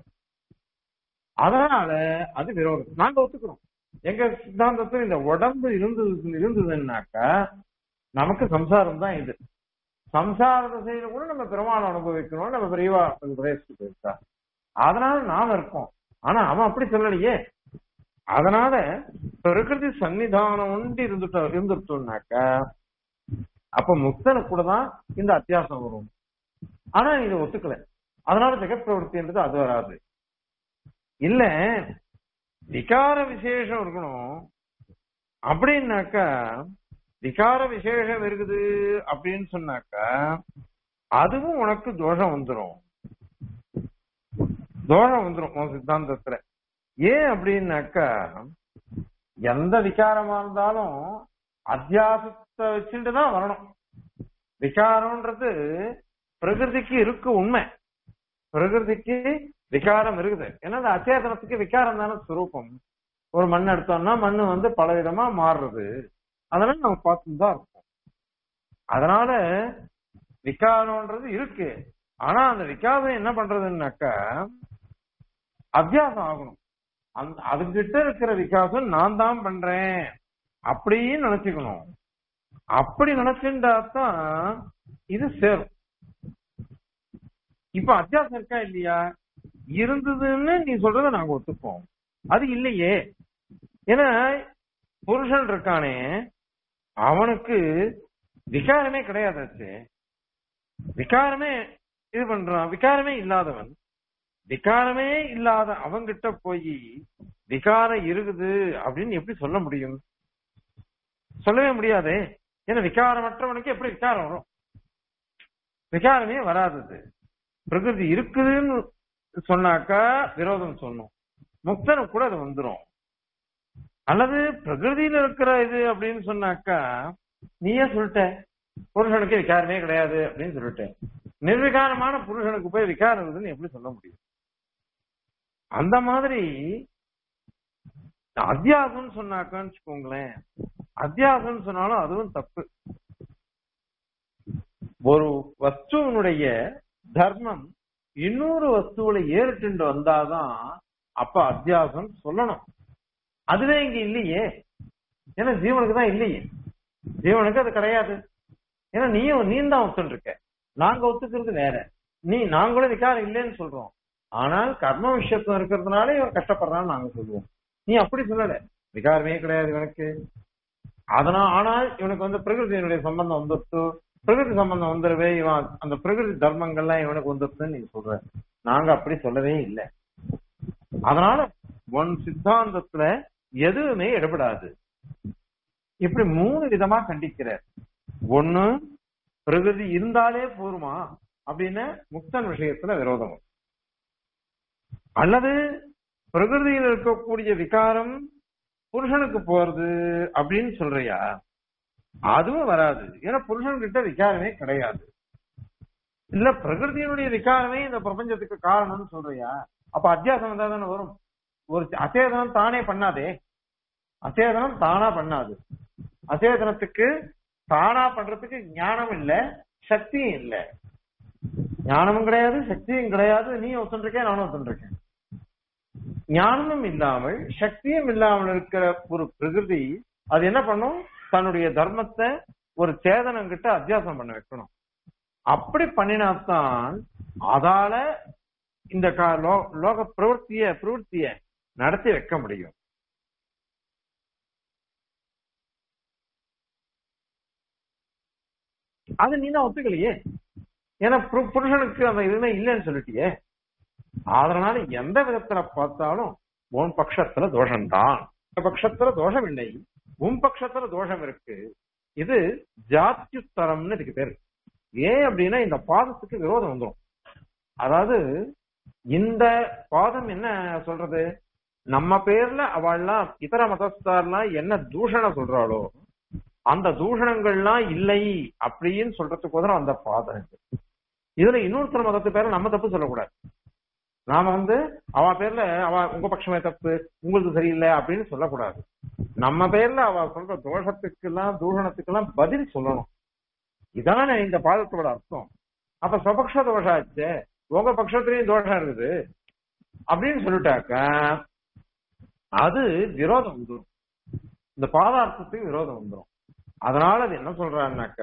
அதனால அது விரோதம் நாங்க ஒத்துக்கிறோம் எங்க சித்தாந்தத்தில் இந்த உடம்பு இருந்தது இருந்ததுன்னாக்கா நமக்கு சம்சாரம் தான் இது சம்சார திசையில கூட நம்ம பெருமாள் அனுபவிக்கணும் நம்ம பெரியவா உபதேசிட்டு போயிருக்கா அதனால நாம இருக்கோம் ஆனா அவன் அப்படி சொல்லலையே அதனால பிரகிருதி சன்னிதானம் உண்டு இருந்துட்டோம் இருந்துட்டோம்னாக்கா அப்ப முக்தனுக்கு கூட தான் இந்த அத்தியாசம் வரும் ஆனா இதை ஒத்துக்கல அதனால ஜெகத் பிரவருத்தின்றது அது வராது இல்ல விகார விசேஷம் இருக்கணும் அப்படின்னாக்கா விகார விசேஷம் இருக்குது அப்படின்னு சொன்னாக்கா அதுவும் உனக்கு தோஷம் வந்துடும் தோஷம் வந்துடும் உன் சித்தாந்தத்துல ஏன் அப்படின்னாக்கா எந்த விகாரமா இருந்தாலும் அத்தியாசத்தை வச்சுட்டு தான் வரணும் விகாரம்ன்றது பிரகிருதிக்கு இருக்கு உண்மை பிரகிருதிக்கு விகாரம் இருக்குது ஏன்னா அந்த அத்தியாசனத்துக்கு விகாரம் தானே சுரூபம் ஒரு மண் எடுத்தோம்னா மண்ணு வந்து பல விதமா மாறுறது அதெல்லாம் நம்ம பார்த்துட்டு தான் இருக்கோம் அதனால விகாரம்ன்றது இருக்கு ஆனா அந்த விகாரம் என்ன பண்றதுன்னாக்கா அத்தியாசம் ஆகணும் அந்த அதுகிட்ட இருக்கிற விகாசம் நான் தான் பண்றேன் அப்படின்னு நினைச்சுக்கணும் அப்படி நினைச்சுட்டா தான் இது சேரும் இப்ப அத்தியாசம் இருக்கா இல்லையா இருந்ததுன்னு நீ சொல்றத நாங்க ஒத்துப்போம் அது இல்லையே ஏன்னா புருஷன் இருக்கானே அவனுக்கு விகாரமே கிடையாது விகாரமே இது பண்றான் விகாரமே இல்லாதவன் விகாரமே இல்லாத அவங்கிட்ட போய் விகாரம் இருக்குது அப்படின்னு எப்படி சொல்ல முடியும் சொல்லவே முடியாதே ஏன்னா விகாரமற்றவனுக்கு எப்படி விகாரம் வரும் விகாரமே வராதது பிரகிருதி இருக்குதுன்னு சொன்னாக்கா விரோதம் சொன்னோம் முக்தனுக்கு கூட அது வந்துடும் அல்லது பிரகிருதியில இருக்கிற இது அப்படின்னு சொன்னாக்கா நீயே சொல்லிட்ட புருஷனுக்கு விகாரமே கிடையாது அப்படின்னு சொல்லிட்டேன் நிர்விகாரமான புருஷனுக்கு போய் விகாரம் இருக்குதுன்னு எப்படி சொல்ல முடியும் அந்த மாதிரி அத்தியாசம்னு சொன்னாக்கான்னு வச்சுக்கோங்களேன் அத்தியாசம்னு சொன்னாலும் அதுவும் தப்பு ஒரு வஸ்துவனுடைய தர்மம் இன்னொரு வஸ்துவில ஏறிட்டு வந்தாதான் அப்ப அத்தியாசம் சொல்லணும் அதுவே இங்க இல்லையே ஏன்னா ஜீவனுக்கு தான் இல்லையே ஜீவனுக்கு அது கிடையாது ஏன்னா நீயும் நீ தான் ஒத்துருக்க நாங்க ஒத்துக்கிறது வேற நீ நாங்களும் விகாரம் இல்லைன்னு சொல்றோம் ஆனால் கர்ம விஷயத்துல இருக்கிறதுனால இவன் கஷ்டப்படுறான்னு நாங்க சொல்லுவோம் நீ அப்படி சொல்லல விகாரமே கிடையாது இவனுக்கு அதனால் ஆனால் இவனுக்கு வந்து பிரகிருதியினுடைய சம்பந்தம் வந்துட்டு பிரகிருதி சம்பந்தம் வந்துடவே இவன் அந்த பிரகிருதி தர்மங்கள்லாம் இவனுக்கு வந்துட்டுன்னு நீங்க சொல்ற நாங்க அப்படி சொல்லவே இல்லை அதனால உன் சித்தாந்தத்துல எதுவுமே இடப்படாது இப்படி மூணு விதமா கண்டிக்கிறார் ஒண்ணு பிரகிருதி இருந்தாலே போருமா அப்படின்னு முக்தன் விஷயத்துல விரோதம் அல்லது பிரகிருதியில் இருக்கக்கூடிய விகாரம் புருஷனுக்கு போறது அப்படின்னு சொல்றியா அதுவும் வராது ஏன்னா புருஷன் கிட்ட விகாரமே கிடையாது இல்ல பிரகிருதியினுடைய விகாரமே இந்த பிரபஞ்சத்துக்கு காரணம்னு சொல்றியா அப்ப அத்தியாசம் வந்தா தானே வரும் ஒரு அச்சேதனம் தானே பண்ணாதே அச்சேதனம் தானா பண்ணாது அச்சேதனத்துக்கு தானா பண்றதுக்கு ஞானம் இல்ல சக்தியும் இல்ல ஞானமும் கிடையாது சக்தியும் கிடையாது நீ ஒத்துருக்கேன் நானும் ஒத்துருக்கேன் ஞானமும் இல்லாமல் சக்தியும் இல்லாமல் இருக்கிற ஒரு பிரகிருதி அது என்ன பண்ணும் தன்னுடைய தர்மத்தை ஒரு சேதனம் கிட்ட அத்தியாசம் பண்ண வைக்கணும் அப்படி பண்ணினாத்தான் அதால இந்த கா- லோ- லோக பிரவൃத்திய பிரவೃத்திய நடத்தி வைக்க முடியும் அது நீ தான் ஒத்துக்கலையே ஏன்னா புரு- புருஷனுக்கு அந்த இதுமே இல்லைன்னு சொல்லிட்டியே அதனால எந்த விதத்துல பார்த்தாலும் உன் பட்சத்துல தோஷம்தான் இந்த பட்சத்துல தோஷம் இல்லை உன் பட்சத்துல தோஷம் இருக்கு இது ஜாத்யுத்தரம்னு இதுக்கு பேரு ஏன் அப்படின்னா இந்த பாதத்துக்கு விரோதம் வந்துடும் அதாவது இந்த பாதம் என்ன சொல்றது நம்ம பேர்ல அவள்லாம் இதர மதஸ்தார்லாம் என்ன தூஷணம் சொல்றாளோ அந்த தூஷணங்கள்லாம் இல்லை அப்படின்னு சொல்றதுக்கு அந்த பாதம் இருக்கு இதுல இன்னொருத்தர் மதத்து பேர்ல நம்ம தப்பு சொல்லக்கூடாது நாம வந்து அவ பேர்ல அவ உங்க பட்சமே தப்பு உங்களுக்கு சரியில்லை அப்படின்னு சொல்லக்கூடாது நம்ம பேர்ல அவ சொல்ற தோஷத்துக்கெல்லாம் தூஷணத்துக்கெல்லாம் பதில் சொல்லணும் இதானே இந்த பாதத்தோட அர்த்தம் அப்ப சொபக்ஷ தோஷம் ஆச்சு உங்க பட்சத்திலையும் தோஷம் இருக்குது அப்படின்னு சொல்லிட்டாக்க அது விரோதம் வந்துடும் இந்த பாதார்த்தத்துக்கு விரோதம் வந்துடும் அதனால அது என்ன சொல்றான்னாக்க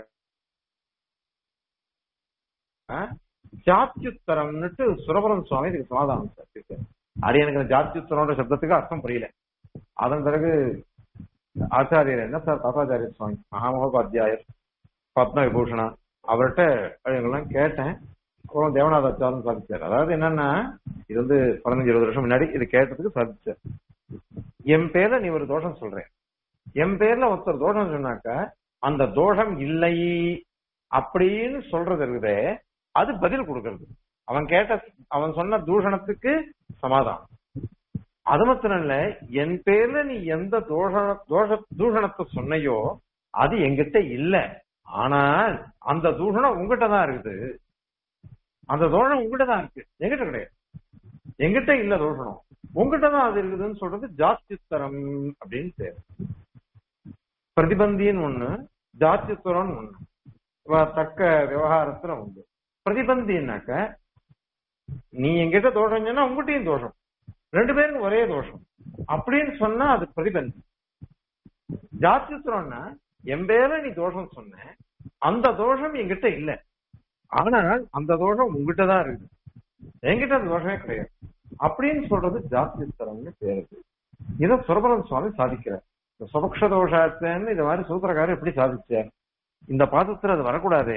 ஜாத்யுத்தரம்னுட்டு சுரபரம் சுவாமி இதுக்கு சமாதானம் சார் அது எனக்கு இந்த ஜாத்யுத்தரம்ன்ற சப்தத்துக்கு அர்த்தம் புரியல அதன் பிறகு ஆச்சாரியர் என்ன சார் தாத்தாச்சாரிய சுவாமி மகாமகோபாத்தியாயர் பத்ம விபூஷணா அவர்கிட்ட எங்கெல்லாம் கேட்டேன் அப்புறம் தேவநாத ஆச்சாரம் சாதிச்சார் அதாவது என்னன்னா இது வந்து பதினஞ்சு இருபது வருஷம் முன்னாடி இது கேட்டதுக்கு சாதிச்சார் என் பேர்ல நீ ஒரு தோஷம் சொல்றேன் என் பேர்ல ஒருத்தர் தோஷம் சொன்னாக்க அந்த தோஷம் இல்லை அப்படின்னு சொல்றது இருக்குதே அது பதில் கொடுக்கறது அவன் கேட்ட அவன் சொன்ன தூஷணத்துக்கு சமாதானம் அது மாத்திரம் இல்ல என் பேர்ல நீ எந்த தோஷ தோஷ தூஷணத்தை சொன்னையோ அது எங்கிட்ட இல்ல ஆனால் அந்த தூஷணம் உங்ககிட்ட தான் இருக்குது அந்த தோஷம் உங்ககிட்ட தான் இருக்கு எங்கிட்ட கிடையாது எங்கிட்ட இல்ல தோஷணம் உங்ககிட்ட தான் அது இருக்குதுன்னு சொல்றது ஜாஸ்தித்தரம் அப்படின்னு பேரு பிரதிபந்தின்னு ஒண்ணு ஜாத்தியத்துவம்னு ஒண்ணு வ- தக்க விவகாரத்துல உண்டு பிரதிபந்தின்னாக்க நீ எங்கிட்ட தோஷம் சொன்னா உங்ககிட்டயும் தோஷம் ரெண்டு பேருக்கும் ஒரே தோஷம் அப்படின்னு சொன்னா அது பிரதிபந்தி ஜாத்தியத்துவம்னா என் பேர நீ தோஷம் சொன்ன அந்த தோஷம் என்கிட்ட இல்ல ஆனால் அந்த தோஷம் உங்ககிட்ட தான் இருக்குது என்கிட்ட அந்த தோஷமே கிடையாது அப்படின்னு சொல்றது ஜாத்தியஸ்தரம்னு பேரு இத சுரபரன் சுவாமி சாதிக்கிறார் இந்த சுபக்ஷ தோஷாத்தன்னு இந்த மாதிரி சூத்திரக்காரர் எப்படி சாதிச்சார் இந்த பாதத்துல அது வரக்கூடாது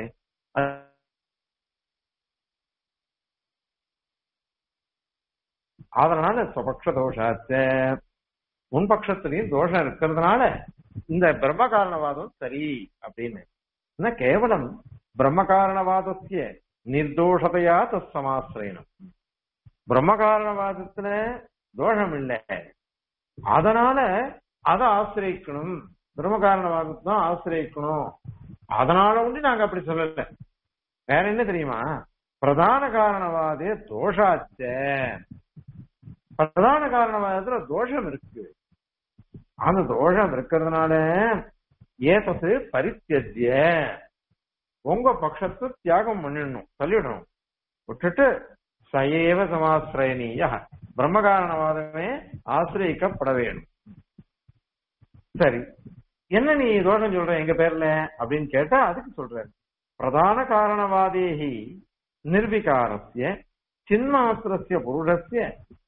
அதனால சுபக்ஷ தோஷாத்த உன் பட்சத்திலையும் தோஷம் இருக்கிறதுனால இந்த பிரம்ம காரணவாதம் சரி அப்படின்னு என்ன கேவலம் பிரம்ம காரணவாதத்திய நிர்தோஷதையா தமாசிரயணம் பிரம்ம காரணவாதத்துல தோஷம் இல்லை அதனால அதை ஆசிரியக்கணும் பிரம்ம காரணவாதத்தை தான் ஆசிரியக்கணும் அதனால ஒண்டி நாங்க அப்படி சொல்லல வேற என்ன தெரியுமா பிரதான காரணவாதே தோஷாச்ச பிரதான காரணவாதத்துல தோஷம் இருக்கு அந்த தோஷம் இருக்கிறதுனால ஏதத்து பரித்தியஜ்ய உங்க பட்சத்தை தியாகம் பண்ணிடணும் சொல்லிடணும் விட்டுட்டு சயேவ சமாசிரயனீய பிரம்ம காரணவாதமே ஆசிரியக்கப்பட வேணும் சரி என்ன நீ தோஷம் சொல்ற எங்க பேர்ல அப்படின்னு கேட்டா அதுக்கு சொல்ற பிரதான காரணவாதேகி நிர்விகாரஸ்ய சின்மாத்திரஸ்ய புருஷஸ்ய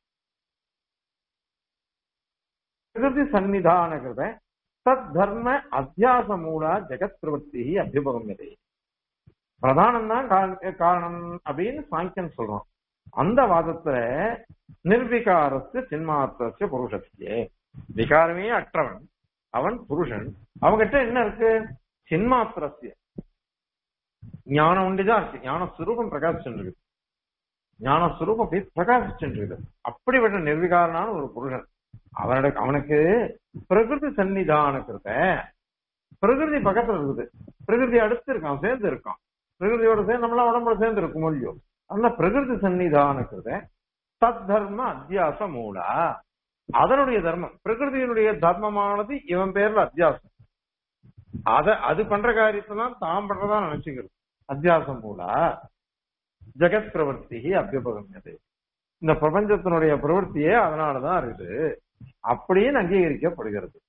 பிரகிருதி சந்நிதான கிருத தத் தர்ம அத்தியாச மூலா ஜெகத் பிரவர்த்தி அபியுபகமியதை பிரதானம் தான் காரணம் அப்படின்னு சாங்கியன் சொல்றோம் அந்த வாதத்துல நிர்விகாரஸ்ய சின்மாத்திரஸ்ய புருஷஸ்ய விகாரமே அற்றவன் அவன் புருஷன் அவங்கிட்ட என்ன இருக்கு சின்மாத்திரஸ்ய ஞானம் ஒன்றுதான் இருக்கு ஞான சுரூபம் பிரகாசிச்சுருக்கு ஞான சுரூபம் அப்படியே பிரகாசிச்சுருக்கு அப்படிப்பட்ட நிர்விகாரனான ஒரு புருஷன் அவனோட அவனுக்கு பிரகிருதி சன்னிதான கிருத்த பிரகிருதி பக்கத்துல இருக்குது பிரகிருதி அடுத்து இருக்கான் சேர்ந்து இருக்கான் பிரகிருதியோட சேர்ந்து நம்மளாம் உடம்போட சேர்ந்து இருக்கும் மொழியோ அந்த பிரகிருதி சன்னிதானக்கிறத தத் தர்ம அத்தியாச மூலா அதனுடைய தர்மம் பிரகிருதியினுடைய தர்மமானது இவன் பேர்ல அத்தியாசம் அத அது பண்ற காரியத்தை தான் தான் பண்றதா நினைச்சுக்கிறது அத்தியாசம் மூலா ஜெகத் பிரவர்த்தி அபியுபகமியது இந்த பிரபஞ்சத்தினுடைய பிரவர்த்தியே அதனாலதான் இருக்குது அப்படின்னு அங்கீகரிக்கப்படுகிறது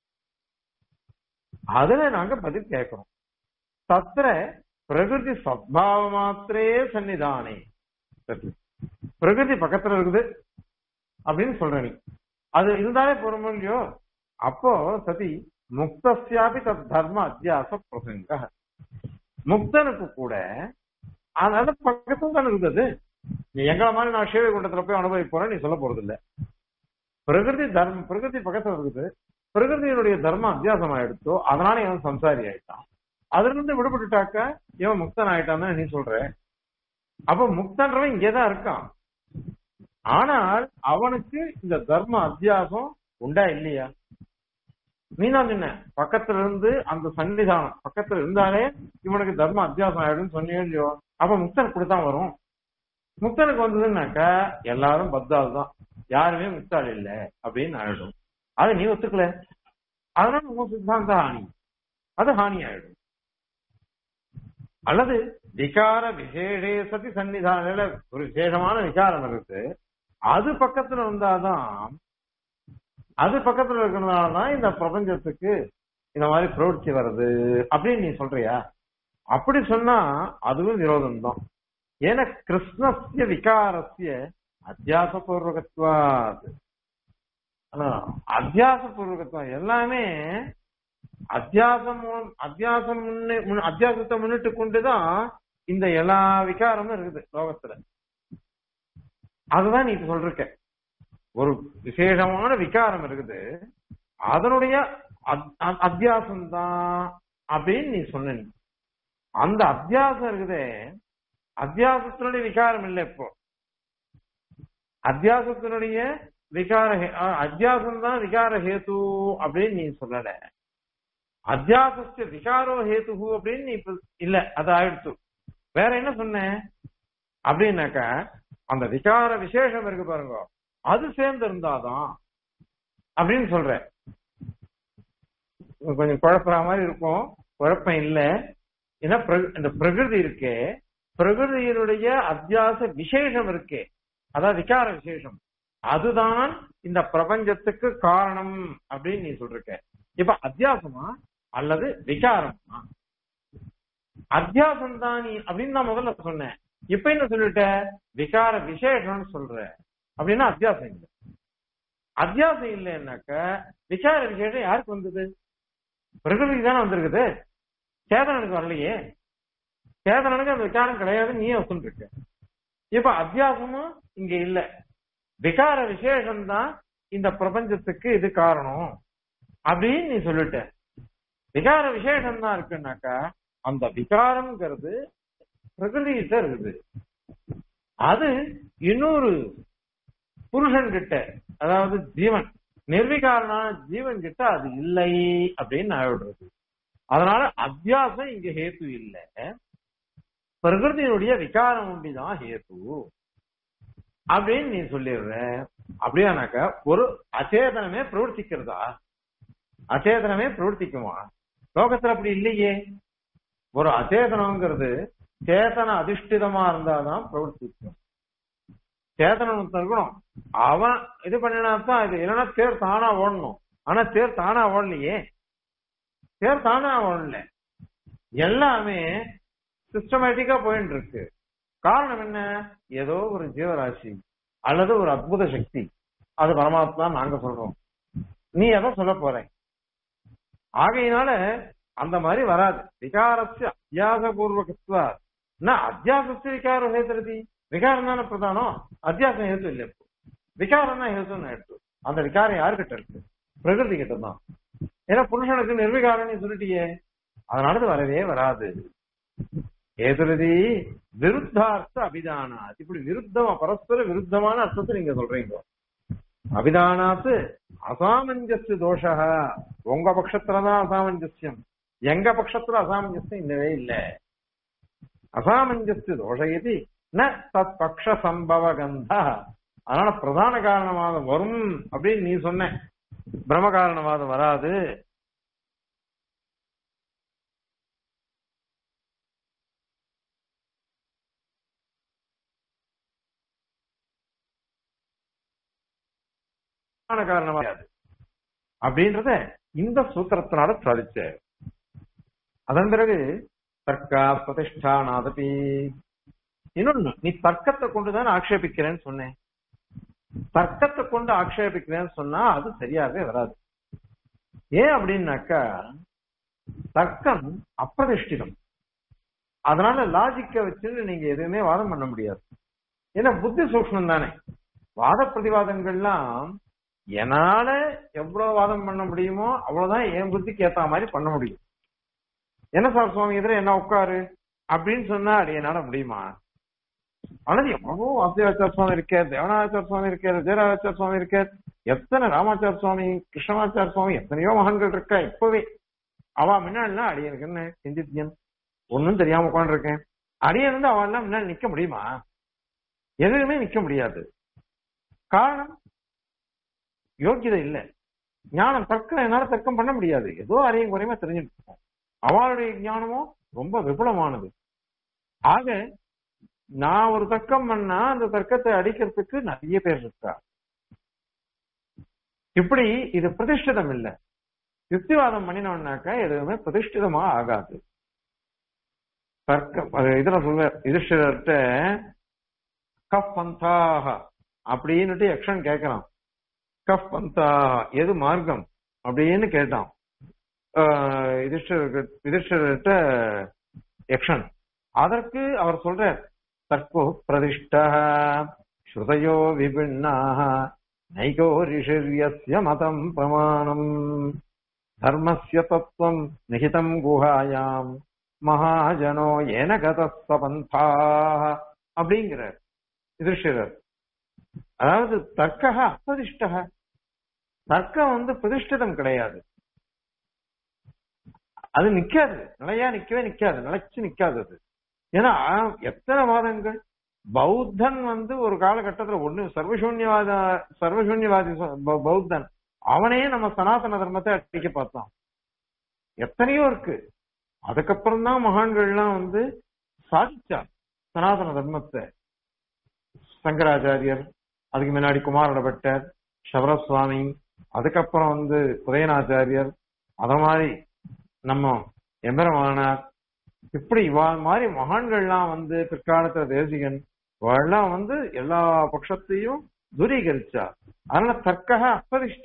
அதுல நாங்க பதில் கேட்கிறோம் தத்திர பிரகிருதி சத்பாவ மாத்திரே சன்னிதானே சரி. பிரகிருதி பக்கத்துல இருக்குது அப்படின்னு சொல்ற நீ அது இருந்தாலே பொறுமை இல்லையோ அப்போ சதி முக்தஸ்யாபி தத் தர்ம அத்தியாச பிரசங்க முக்தனுக்கு கூட அதனால பக்கத்துல தான் இருக்குது அது. நீ எங்களை மாதிரி நான் சேவை குண்டத்துல போய் அனுபவிக்க போறேன் நீ சொல்ல போறது இல்ல பிரகிருதி தர்மம் பிரகிருதி பக்கத்துல இருக்குது பிரகிருதியினுடைய தர்மம் அத்தியாசம் ஆயிடுச்சோ அதனால இவன் சம்சாரி ஆயிட்டான் அதுல இருந்து விடுபட்டுட்டாக்க இவன் முக்தன் ஆயிட்டான்னு நீ சொல்ற அப்ப முக்தன்றவன் இங்கேதான் இருக்கான் ஆனால் அவனுக்கு இந்த தர்ம அத்தியாசம் உண்டா இல்லையா நீ தான் சொன்ன பக்கத்துல இருந்து அந்த சன்னிதானம் பக்கத்துல இருந்தாலே இவனுக்கு தர்ம அத்தியாசம் ஆயிடும்னு சொன்னியோ இல்லையோ அப்ப முக்தனுக்கு இப்படித்தான் வரும் முக்தனுக்கு வந்ததுன்னாக்கா எல்லாரும் பத்தாள் தான் யாருமே முக்தாள் இல்ல அப்படின்னு ஆயிடும் அதை நீ ஒத்துக்கல அதனால உன் சித்தாந்த ஹானி அது ஹானி ஆயிடும் அல்லது விகார விசேஷே சதி சன்னிதான ஒரு விசேஷமான விகாரம் இருக்கு அது பக்கத்துல இருந்தாதான் அது பக்கத்துல இருக்கிறதுனாலதான் இந்த பிரபஞ்சத்துக்கு இந்த மாதிரி பிரவர்த்தி வருது அப்படின்னு நீ சொல்றியா அப்படி சொன்னா அதுவும் விரோதம் தான் ஏன்னா கிருஷ்ணஸ்ய விகாரஸ்ய அத்தியாச பூர்வகத்வாத் அத்தியாச பூர்வகத்துவம் எல்லாமே அத்தியாசம் மூலம் அத்தியாசம் முன்னே முன்- அத்தியாசத்தை முன்னிட்டு கொண்டுதான் இந்த எல்லா விகாரமும் இருக்குது லோகத்துல அதுதான் நீ இப்ப சொல்றிருக்க ஒரு விசேஷமான விகாரம் இருக்குது அதனுடைய அத்தியாசம் தான் அப்படின்னு நீ சொன்ன நீ. அந்த அத்தியாசம் இருக்குதே அத்தியாசத்தினுடைய விகாரம் இல்லை இப்போ அத்தியாசத்தினுடைய விகார ஹே- அஹ், அத்தியாசம் தான் விகார ஹேது அப்படின்னு நீ சொல்லல அத்தியாசஸ்ய விகாரோ ஹேது அப்படின்னு நீ இப்ப இல்ல அது ஆயிடுச்சு வேற என்ன சொன்ன அப்படின்னாக்கா அந்த விகார விசேஷம் இருக்கு பாருங்க அது சேர்ந்து இருந்தாதான் அப்படின்னு சொல்ற கொஞ்சம் குழப்புற மாதிரி இருக்கும் குழப்பம் இல்ல ஏன்னா பிர- இந்த பிரகிருதி இருக்கே பிரகிருதியினுடைய அத்தியாச விசேஷம் இருக்கே அதாவது விகார விசேஷம் அதுதான் இந்த பிரபஞ்சத்துக்கு காரணம் அப்படின்னு நீ சொல்றிருக்க இப்ப அத்தியாசமா அல்லது விகாரமா அத்தியாசம் தான் நீ அப்படின்னு நான் முதல்ல சொன்னேன் இப்ப என்ன சொல்லிட்ட விகார விசேஷம்னு சொல்ற அப்படின்னா அத்தியாசம் இல்லை அத்தியாசம் இல்லைன்னாக்க விகார விசேஷம் யாருக்கு வந்தது பிரகிருதிக்கு தானே வந்திருக்குது சேதனனுக்கு வரலையே சேதனனுக்கு அந்த விகாரம் கிடையாது நீயே ஒத்துருக்க இப்ப அத்தியாசமும் இங்க இல்ல விகார விசேஷம் தான் இந்த பிரபஞ்சத்துக்கு இது காரணம் அப்படின்னு நீ சொல்லிட்ட விகார விசேஷம் தான் இருக்குன்னாக்கா அந்த விகாரம்ங்கிறது பிரகிருதிகிட்ட இருக்குது அது இன்னொரு புருஷன் கிட்ட அதாவது ஜீவன் நிர்விகாரனான ஜீவன் கிட்ட அது இல்லை அப்படின்னு ஆயிடுறது அதனால அத்தியாசம் இங்க ஹேத்து இல்ல பிரகிருதியினுடைய விகாரம் ஒண்டிதான் ஹேத்து அப்படின்னு நீ சொல்லிடுற அப்படியானாக்கா ஒரு அச்சேதனமே பிரவர்த்திக்கிறதா அச்சேதனமே பிரவர்த்திக்குமா லோகத்துல அப்படி இல்லையே ஒரு அச்சேதனம்ங்கிறது சேதன அதிஷ்டிதமா இருந்தாதான் பிரவர்த்திக்கும் சேதனம் ஒருத்தன் இருக்கணும் அவன் இது பண்ணினா தான் இது இல்லைன்னா தேர் தானா ஓடணும் ஆனா தேர் தானா ஓடலையே தேர் தானா ஓடல எல்லாமே சிஸ்டமேட்டிக்கா போயிட்டு இருக்கு காரணம் என்ன ஏதோ ஒரு ஜீவராசி அல்லது ஒரு அற்புத சக்தி அது பரமாத்மா நாங்க சொல்றோம் நீ எதை சொல்ல போற ஆகையினால அந்த மாதிரி வராது விகாரஸ்ய அத்தியாச பூர்வகத்துவா அத்தியாசஸ்ய விகாரம் ஹேத்துறது விகாரம் தானே பிரதானம் அத்தியாசம் ஹேத்து இல்லை இப்போ விகாரம் தான் ஹேத்துன்னு எடுத்து அந்த விகாரம் யாருக்கிட்ட இருக்கு பிரகிருதி கிட்ட தான் ஏன்னா புருஷனுக்கு நிர்விகாரம் நீ சொல்லிட்டியே அதனால இது வரவே வராது ஏதுரதி விருத்தார்த்த அபிதானாத் இப்படி விருத்தமா பரஸ்பர விருத்தமான அர்த்தத்தை நீங்க சொல்றீங்க அபிதானாத்து அசாமஞ்சஸ்ய தோஷ உங்க பட்சத்துலதான் அசாமஞ்சஸ்யம் எங்க பட்சத்துல அசாமஞ்சஸ்யம் இல்லவே இல்ல அசாமஞ்சஸ்ய தோஷ இது ந தத் பக்ஷ சம்பவ கந்தா அதனால பிரதான காரணவாதம் வரும் அப்படின்னு நீ சொன்ன பிரம்ம காரணவாதம் வராது பிரதான காரணமா கிடையாது. அப்படின்றத இந்த சூத்திரத்தினால சாதிச்ச அதன் பிறகு தர்க்கா பிரதிஷ்டானாதபி இன்னொன்னு நீ தர்க்கத்தை கொண்டுதான் ஆக்ஷேபிக்கிறேன்னு சொன்னேன் தர்க்கத்தை கொண்டு ஆக்ஷேபிக்கிறேன்னு சொன்னா அது சரியாகவே வராது ஏன் அப்படின்னாக்கா தர்க்கம் அப்பிரதிஷ்டிதம் அதனால லாஜிக்க வச்சு நீங்க எதுவுமே வாதம் பண்ண முடியாது ஏன்னா புத்தி சூக்ஷ்மம் தானே வாத பிரதிவாதங்கள்லாம் என்னால எவ்வளவு வாதம் பண்ண முடியுமோ அவ்வளவுதான் என் புத்திக்கு ஏத்த மாதிரி பண்ண முடியும் என்ன சார் சுவாமி இதுல என்ன உட்காரு அப்படின்னு சொன்னா அது என்னால முடியுமா ஆனது எவ்வளவோ வாசுதேவாச்சார சுவாமி இருக்கார் தேவனாச்சார சுவாமி இருக்கார் ஜெயராஜாச்சார சுவாமி இருக்கார் எத்தனை ராமாச்சார சுவாமி கிருஷ்ணமாச்சார சுவாமி எத்தனையோ மகான்கள் இருக்கா இப்பவே அவ முன்னாடிலாம் அடியனுக்கு என்ன சிந்தித்தியன் ஒன்னும் தெரியாம உட்காந்துருக்கேன் அடியன் வந்து அவள் எல்லாம் முன்னாடி நிக்க முடியுமா எதுவுமே நிக்க முடியாது காரணம் யோக்கியதை இல்ல ஞானம் தர்க்கம் என்னால தர்க்கம் பண்ண முடியாது ஏதோ அரையும் குறையுமா தெரிஞ்சுட்டு இருக்கோம் அவளுடைய ஞானமும் ரொம்ப விபுலமானது ஆக நான் ஒரு தர்க்கம் பண்ணா அந்த தர்க்கத்தை அடிக்கிறதுக்கு நிறைய பேர் இருக்கா இப்படி இது பிரதிஷ்டிதம் இல்ல யுக்திவாதம் பண்ணினோம்னாக்கா எதுவுமே பிரதிஷ்டிதமா ஆகாது தர்க்கம் அது இதுல சொல்ல யுதிஷ்டிரர்கிட்ட கஃப் பந்தாக அப்படின்னுட்டு யக்ஷன் கேட்கறான் கஃப் பந்தாக எது மார்க்கம் அப்படின்னு கேட்டான் ஆஹ் யுதிஷ்டிரர்கிட்ட யுதிஷ்டிரர்கிட்ட யக்ஷன் அதற்கு அவர் சொல்றார் தர்க்கோ பிரதிஷ்ட ஸ்ருதயோ விபின்னாக நைகோ ரிஷிர்யஸ்ய மதம் பிரமாணம் தர்மஸ்ய தத்துவம் நிகிதம் குஹாயாம் மகாஜனோ ஏன கதஸ்தபந்தா அப்படிங்கிறார் யுதிஷ்டிரர் அதாவது தர்க்க அப்பிரதிஷ்ட தர்க்கம் வந்து பிரதிஷ்டிதம் கிடையாது அது நிக்காது நிலையா நிக்கவே நிக்காது நிலைச்சு நிக்காது அது ஏன்னா எத்தனை வாதங்கள் பௌத்தன் வந்து ஒரு காலகட்டத்துல ஒண்ணு சர்வசூன்யவாத சர்வசூன்யவாதி சொ- பௌ- பௌத்தன் அவனே நம்ம சனாதன தர்மத்தை அடிக்க பார்த்தான் எத்தனையோ இருக்கு அதுக்கப்புறம் தான் மகான்கள்லாம் வந்து சாதிச்சா சனாதன தர்மத்தை சங்கராச்சாரியர் அதுக்கு முன்னாடி குமாரட பட்டர் சபரசுவாமி அதுக்கப்புறம் வந்து உதயநாச்சாரியர் அத மாதிரி நம்ம எம்பெருமானார் இப்படி இவா மாதிரி மகான்கள்லாம் வந்து பிற்காலத்துல தேசிகன் இவெல்லாம் வந்து எல்லா பட்சத்தையும் தூரீகரிச்சா அதனால தர்க்க அப்பிரதிஷ்ட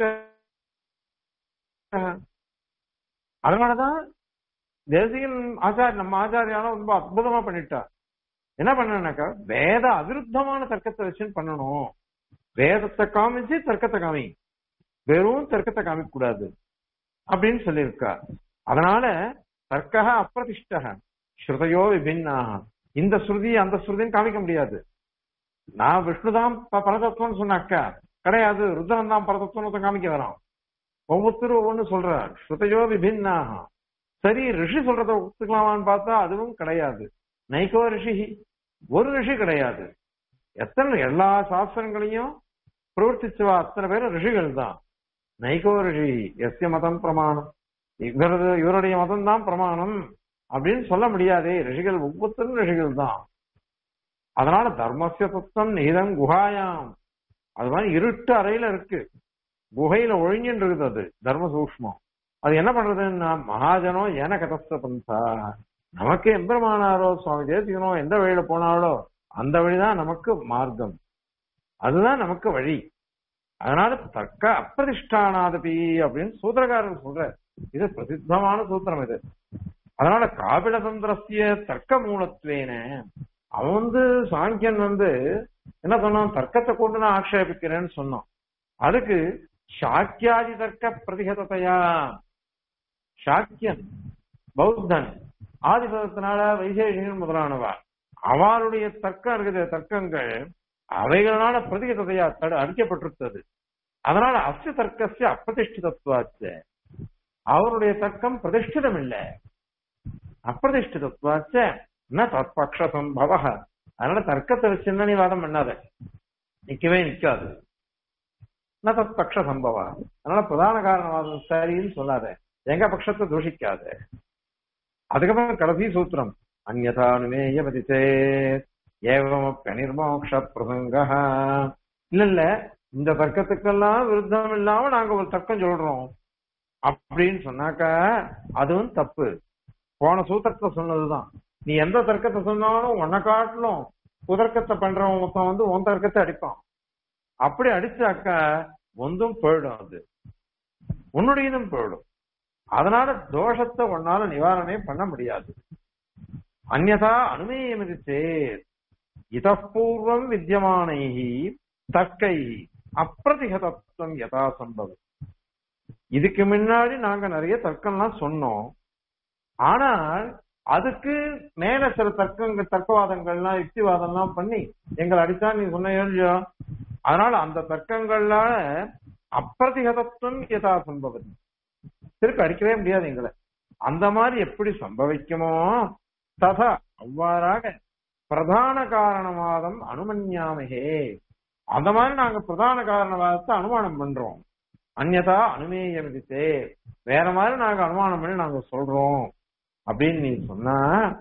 அதனாலதான் தேசிகன் ஆச்சாரிய நம்ம ஆச்சாரியாலும் ரொம்ப அற்புதமா பண்ணிட்டா என்ன பண்ணனாக்கா வேத அவிருத்தமான தர்க்கத்தை வச்சுன்னு பண்ணணும் வேதத்தை காமிச்சு தர்க்கத்தை காமி வெறும் தர்க்கத்தை காமிக்க கூடாது அப்படின்னு சொல்லியிருக்கா அதனால தர்க்க அப்பிரதிஷ்ட ஸ்ருதையோ விபின்னாக இந்த ஸ்ருதி அந்த ஸ்ருதின்னு காமிக்க முடியாது நான் விஷ்ணுதான் ப- பரதத்துவம்னு சொன்னாக்கா கிடையாது ருத்ரன் தான் பரதத்துவம் ஒருத்தன் காமிக்க வரான் ஒவ்வொருத்தரும் ஒவ்வொன்னு சொல்றார் ஸ்ருதையோ விபின்னாக சரி ரிஷி சொல்றத ஒத்துக்கலாமான்னு பார்த்தா அதுவும் கிடையாது நைகோ ரிஷி ஒரு ரிஷி கிடையாது எத்தனை எல்லா சாஸ்திரங்களையும் பிரவர்த்திச்சவா அத்தனை பேரும் ரிஷிகள் தான் நைகோ ரிஷி எஸ்ய மதம் பிரமாணம் இவரது இவருடைய மதம் தான் பிரமாணம் அப்படின்னு சொல்ல முடியாதே ரிஷிகள் ஒவ்வொருத்தரும் ரிஷிகள் தான் அதனால தர்மசிய தத்துவம் நிதம் குஹாயாம் அது மாதிரி இருட்டு அறையில இருக்கு குகையில ஒழிஞ்சுன்னு இருக்குது அது தர்ம சூக்ஷ்மம் அது என்ன பண்றதுன்னா மகாஜனோ ஏன கதஸ்த பந்தா நமக்கு எம்பெருமானாரோ சுவாமி தேசிகனோ எந்த வழியில போனாலோ அந்த வழிதான் நமக்கு மார்க்கம் அதுதான் நமக்கு வழி அதனால தர்க்க அப்பிரதிஷ்டானாதபி அப்படின்னு சூத்திரக்காரர் சொல்ற இது பிரசித்தமான சூத்திரம் இது அதனால காபிலதந்திரஸ்ய தர்க்க மூலத்வேன அவன் வந்து சாங்கியன் வந்து என்ன சொன்னான் தர்க்கத்தை கொண்டு நான் ஆக்ஷேபிக்கிறேன்னு சொன்னான் அதுக்கு சாக்கியாதி தர்க்க பிரதிகதத்தையா சாக்கியன் பௌத்தன் ஆதிபதத்தினால வைசேஷிகன் முதலானவா அவளுடைய தர்க்கம் இருக்குது தர்க்கங்கள் அவைகளால பிரதிகதத்தையா தடு அடிக்கப்பட்டிருந்தது அதனால அஸ்ய தர்க்கஸ்ய அப்பிரதிஷ்டிதத்துவாச்சு அவருடைய தர்க்கம் பிரதிஷ்டிதம் இல்ல அப்பிரதிஷ்டிதத்துவாச்ச ந தத்பக்ஷ சம்பவ அதனால தர்க்கத்தை வச்சிருந்தா நீ வாதம் பண்ணாத நிக்கவே நிக்காது ந தத்பக்ஷ சம்பவ அதனால பிரதான காரணவாதம் சரின்னு சொல்லாத எங்க பட்சத்தை தூஷிக்காத அதுக்கப்புறம் கடைசி சூத்திரம் அந்நதானுமேய பதித்தே ஏவமப்ப நிர்மோக்ஷ பிரசங்க இல்ல இல்ல இந்த தர்க்கத்துக்கெல்லாம் விருத்தம் இல்லாம நாங்க ஒரு தர்க்கம் சொல்றோம் அப்படின்னு சொன்னாக்கா அதுவும் தப்பு போன சூத்திரத்தை சொன்னதுதான் நீ எந்த தர்க்கத்தை சொன்னாலும் உன்னை காட்டிலும் குதர்க்கத்தை பண்றவன் மொத்தம் வந்து உன் தர்க்கத்தை அடிப்பான் அப்படி அடிச்சாக்கா ஒன்றும் போயிடும் அது உன்னுடையதும் போயிடும் அதனால தோஷத்தை உன்னால நிவாரணமே பண்ண முடியாது அந்நதா அனுமேயமிது சேர் இதப்பூர்வம் வித்தியமானை தர்க்கை அப்பிரதிகதத்துவம் யதா சம்பவம் இதுக்கு முன்னாடி நாங்க நிறைய தர்க்கம்லாம் சொன்னோம் ஆனால் அதுக்கு மேல சில தர்க்கங்கள் தர்க்கவாதங்கள்லாம் யுக்திவாதம்லாம் பண்ணி எங்களை அடித்தா நீ சொன்ன இல்லையோ அதனால அந்த தர்க்கங்கள்னால அப்பிரதிகதத்துவம் யதா சம்பவம் திருப்பி அடிக்கவே முடியாது எங்களை அந்த மாதிரி எப்படி சம்பவிக்குமோ ததா அவ்வாறாக பிரதான காரணவாதம் அனுமன்யாமகே அந்த மாதிரி நாங்க பிரதான காரணவாதத்தை அனுமானம் பண்றோம் அந்நதா அனுமேயம் விதித்தே வேற மாதிரி நாங்க அனுமானம் பண்ணி நாங்க சொல்றோம் அப்படின்னு நீ சொன்னா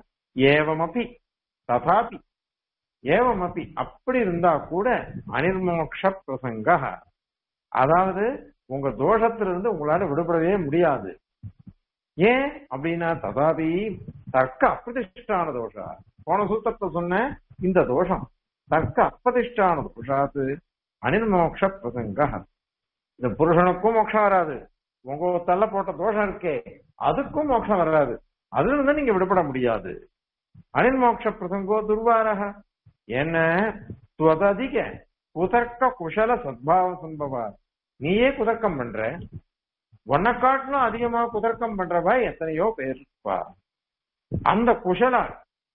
ஏவமபி ததாபி ஏவமபி அப்படி இருந்தா கூட அனிர்மோக்ஷ பிரசங்க அதாவது உங்க தோஷத்திலிருந்து உங்களால விடுபடவே முடியாது ஏன் அப்படின்னா ததாபி தர்க்க அப்பிரதிஷ்டான தோஷா போன சூத்திரத்தை சொன்ன இந்த தோஷம் தர்க்க அப்பிரதிஷ்டான தோஷாத்து அனிர்மோக்ஷ பிரசங்க இந்த புருஷனுக்கும் மோட்சம் வராது உங்க தள்ள போட்ட தோஷம் இருக்கே அதுக்கும் மோட்சம் வராது அதுல இருந்து நீங்க விடுபட முடியாது அனிர்மோக்ஷ பிரசங்கோ துர்வாரக என்ன துவததிக குதர்க்க குஷல சத்பாவ சம்பவா நீயே குதர்க்கம் பண்ற உன்னை காட்டிலும் அதிகமா குதர்க்கம் பண்றவ எத்தனையோ பேர் இருப்பா அந்த குஷலா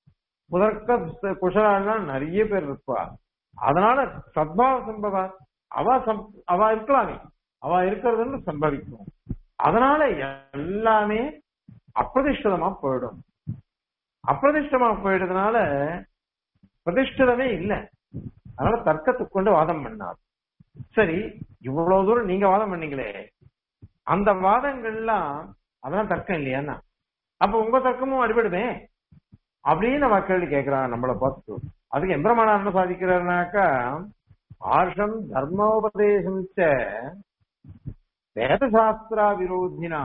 குதர்க்க குஷலாம் நிறைய பேர் இருப்பா அதனால சத்பாவ சம்பவா அவ சம் அவ இருக்கலாமே அவ இருக்கிறது சம்பவிக்கும் அதனால எல்லாமே அப்பிரதிஷ்டிதமா போயிடும் அப்பிரதிஷ்டமா போயிடுறதுனால பிரதிஷ்டிதமே இல்லை அதனால தர்க்கத்துக்கு கொண்டு வாதம் பண்ணார் சரி இவ்வளவு தூரம் நீங்க வாதம் பண்ணீங்களே அந்த வாதங்கள்லாம் அதெல்லாம் தர்க்கம் இல்லையான்னா அப்ப உங்க தர்க்கமும் அடிபடுமே அப்படின்னு நம்ம கேள்வி கேட்கிறான் நம்மளை பார்த்து அதுக்கு எம்பிரமானார் என்ன சாதிக்கிறாருனாக்கா ஆர்ஷம் தர்மோபதேசம் வேதசாஸ்திரா விரோதினா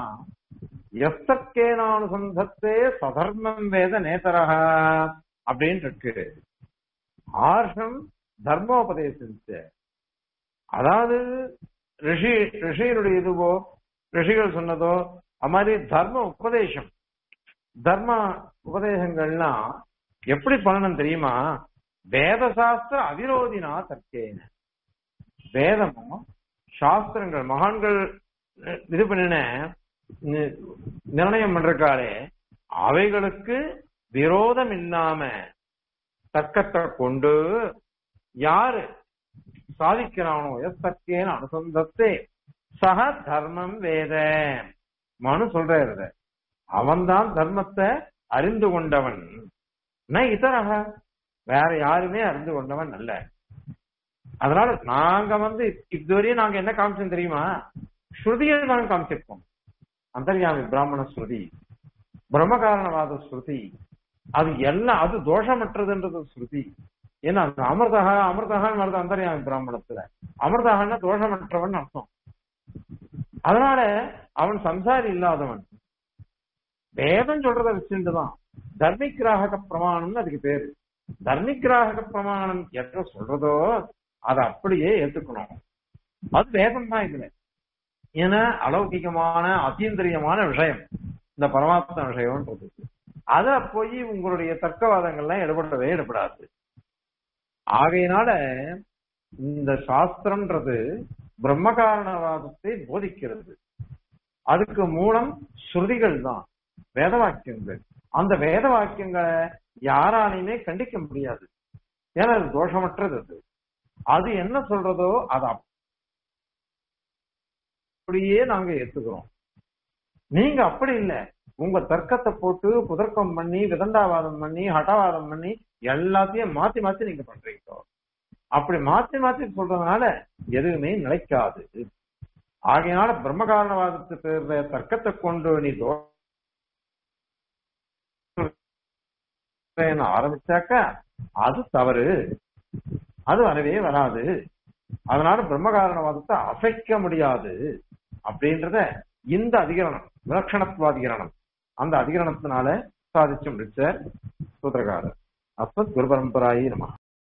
எஸ்தக்கேனானுசந்தத்தே சதர்மம் வேத நேதரக அப்படின்னு இருக்கு ஆர்ஷம் தர்மோபதேசம் அதாவது ரிஷி ரிஷியினுடைய இதுவோ ரிஷிகள் சொன்னதோ அது மாதிரி தர்ம உபதேசம் தர்ம உபதேசங்கள்லாம் எப்படி பண்ணணும் தெரியுமா வேதசாஸ்திர அவிரோதினா தற்கேன வேதமும் சாஸ்திரங்கள் மகான்கள் இது பண்ணின நிர்ணயம் பண்றக்காலே அவைகளுக்கு விரோதம் இல்லாம தர்க்கத்தை கொண்டு யாரு சாதிக்கிறானோ எஸ் தர்க்கேன அனுசந்தத்தே சக தர்மம் வேத மனு சொல்றாரு அவன்தான் தர்மத்தை அறிந்து கொண்டவன் ந இதரக வேற யாருமே அறிந்து கொண்டவன் அல்ல அதனால நாங்க வந்து இதுவரையும் நாங்க என்ன காமிச்சோம் தெரியுமா ஸ்ருதியை தான் காமிச்சிருப்போம் அந்தர்யாமி பிராமண ஸ்ருதி பிரம்மகாரணவாத ஸ்ருதி அது எல்லாம் அது தோஷமற்றதுன்றது ஸ்ருதி ஏன்னா அந்த அமிர்தகா அமிர்தகான்னு வருது அந்தர்யாமி பிராமணத்துல அமிர்தகான்னா தோஷமற்றவன் அர்த்தம் அதனால அவன் சம்சாரி இல்லாதவன் வேதம் சொல்றத வச்சுட்டுதான் தர்மிகிராக பிரமாணம்னு அதுக்கு பேரு தர்மிகிராக பிரமாணம் எത്ര சொல்றதோ அதை அப்படியே ஏத்துக்கணும் அது வேதம் தான் இதுல ஏன்னா அலௌகிகமான அத்தீந்திரியமான விஷயம் இந்த பரமாத்ம விஷயம்ன்றது அத போய் உங்களுடைய தர்க்கவாதங்கள்லாம் ஈடுபடவே ஈடுபடாது ஆகையினால இந்த சாஸ்திரம்ன்றது பிரம்மகாரணவாதத்தை போதிக்கிறது அதுக்கு மூலம் ஸ்ருதிகள் தான் வேத வாக்கியங்கள் அந்த வேத வாக்கியங்களை யாராலையுமே கண்டிக்க முடியாது ஏன்னா அது தோஷமற்றது அது அது என்ன சொல்றதோ அது அப்படியே நாங்க ஏத்துக்கிறோம் நீங்க அப்படி இல்லை உங்க தர்க்கத்தை போட்டு புதர்க்கம் பண்ணி விதண்டாவாதம் பண்ணி ஹட்டவாதம் பண்ணி எல்லாத்தையும் மாத்தி மாத்தி நீங்க பண்றீங்க அப்படி மாத்தி மாத்தி சொல்றதுனால எதுவுமே நிலைக்காது ஆகையினால பிரம்ம காரணவாதத்துக்கு தர்க்கத்தை கொண்டு நீ தோ ஆரம்பிச்சாக்க அது தவறு அது வரவே வராது அதனால பிரம்ம காரணவாதத்தை அசைக்க முடியாது அப்படின்றத இந்த அதிகரணம் விலட்சணத்துவாதிகரணம் அந்த அதிகரணத்தினால சாதிச்சு முடிச்சார் சூத்திரகாரர் அப்ப குரு பரம்பராயி நம்ம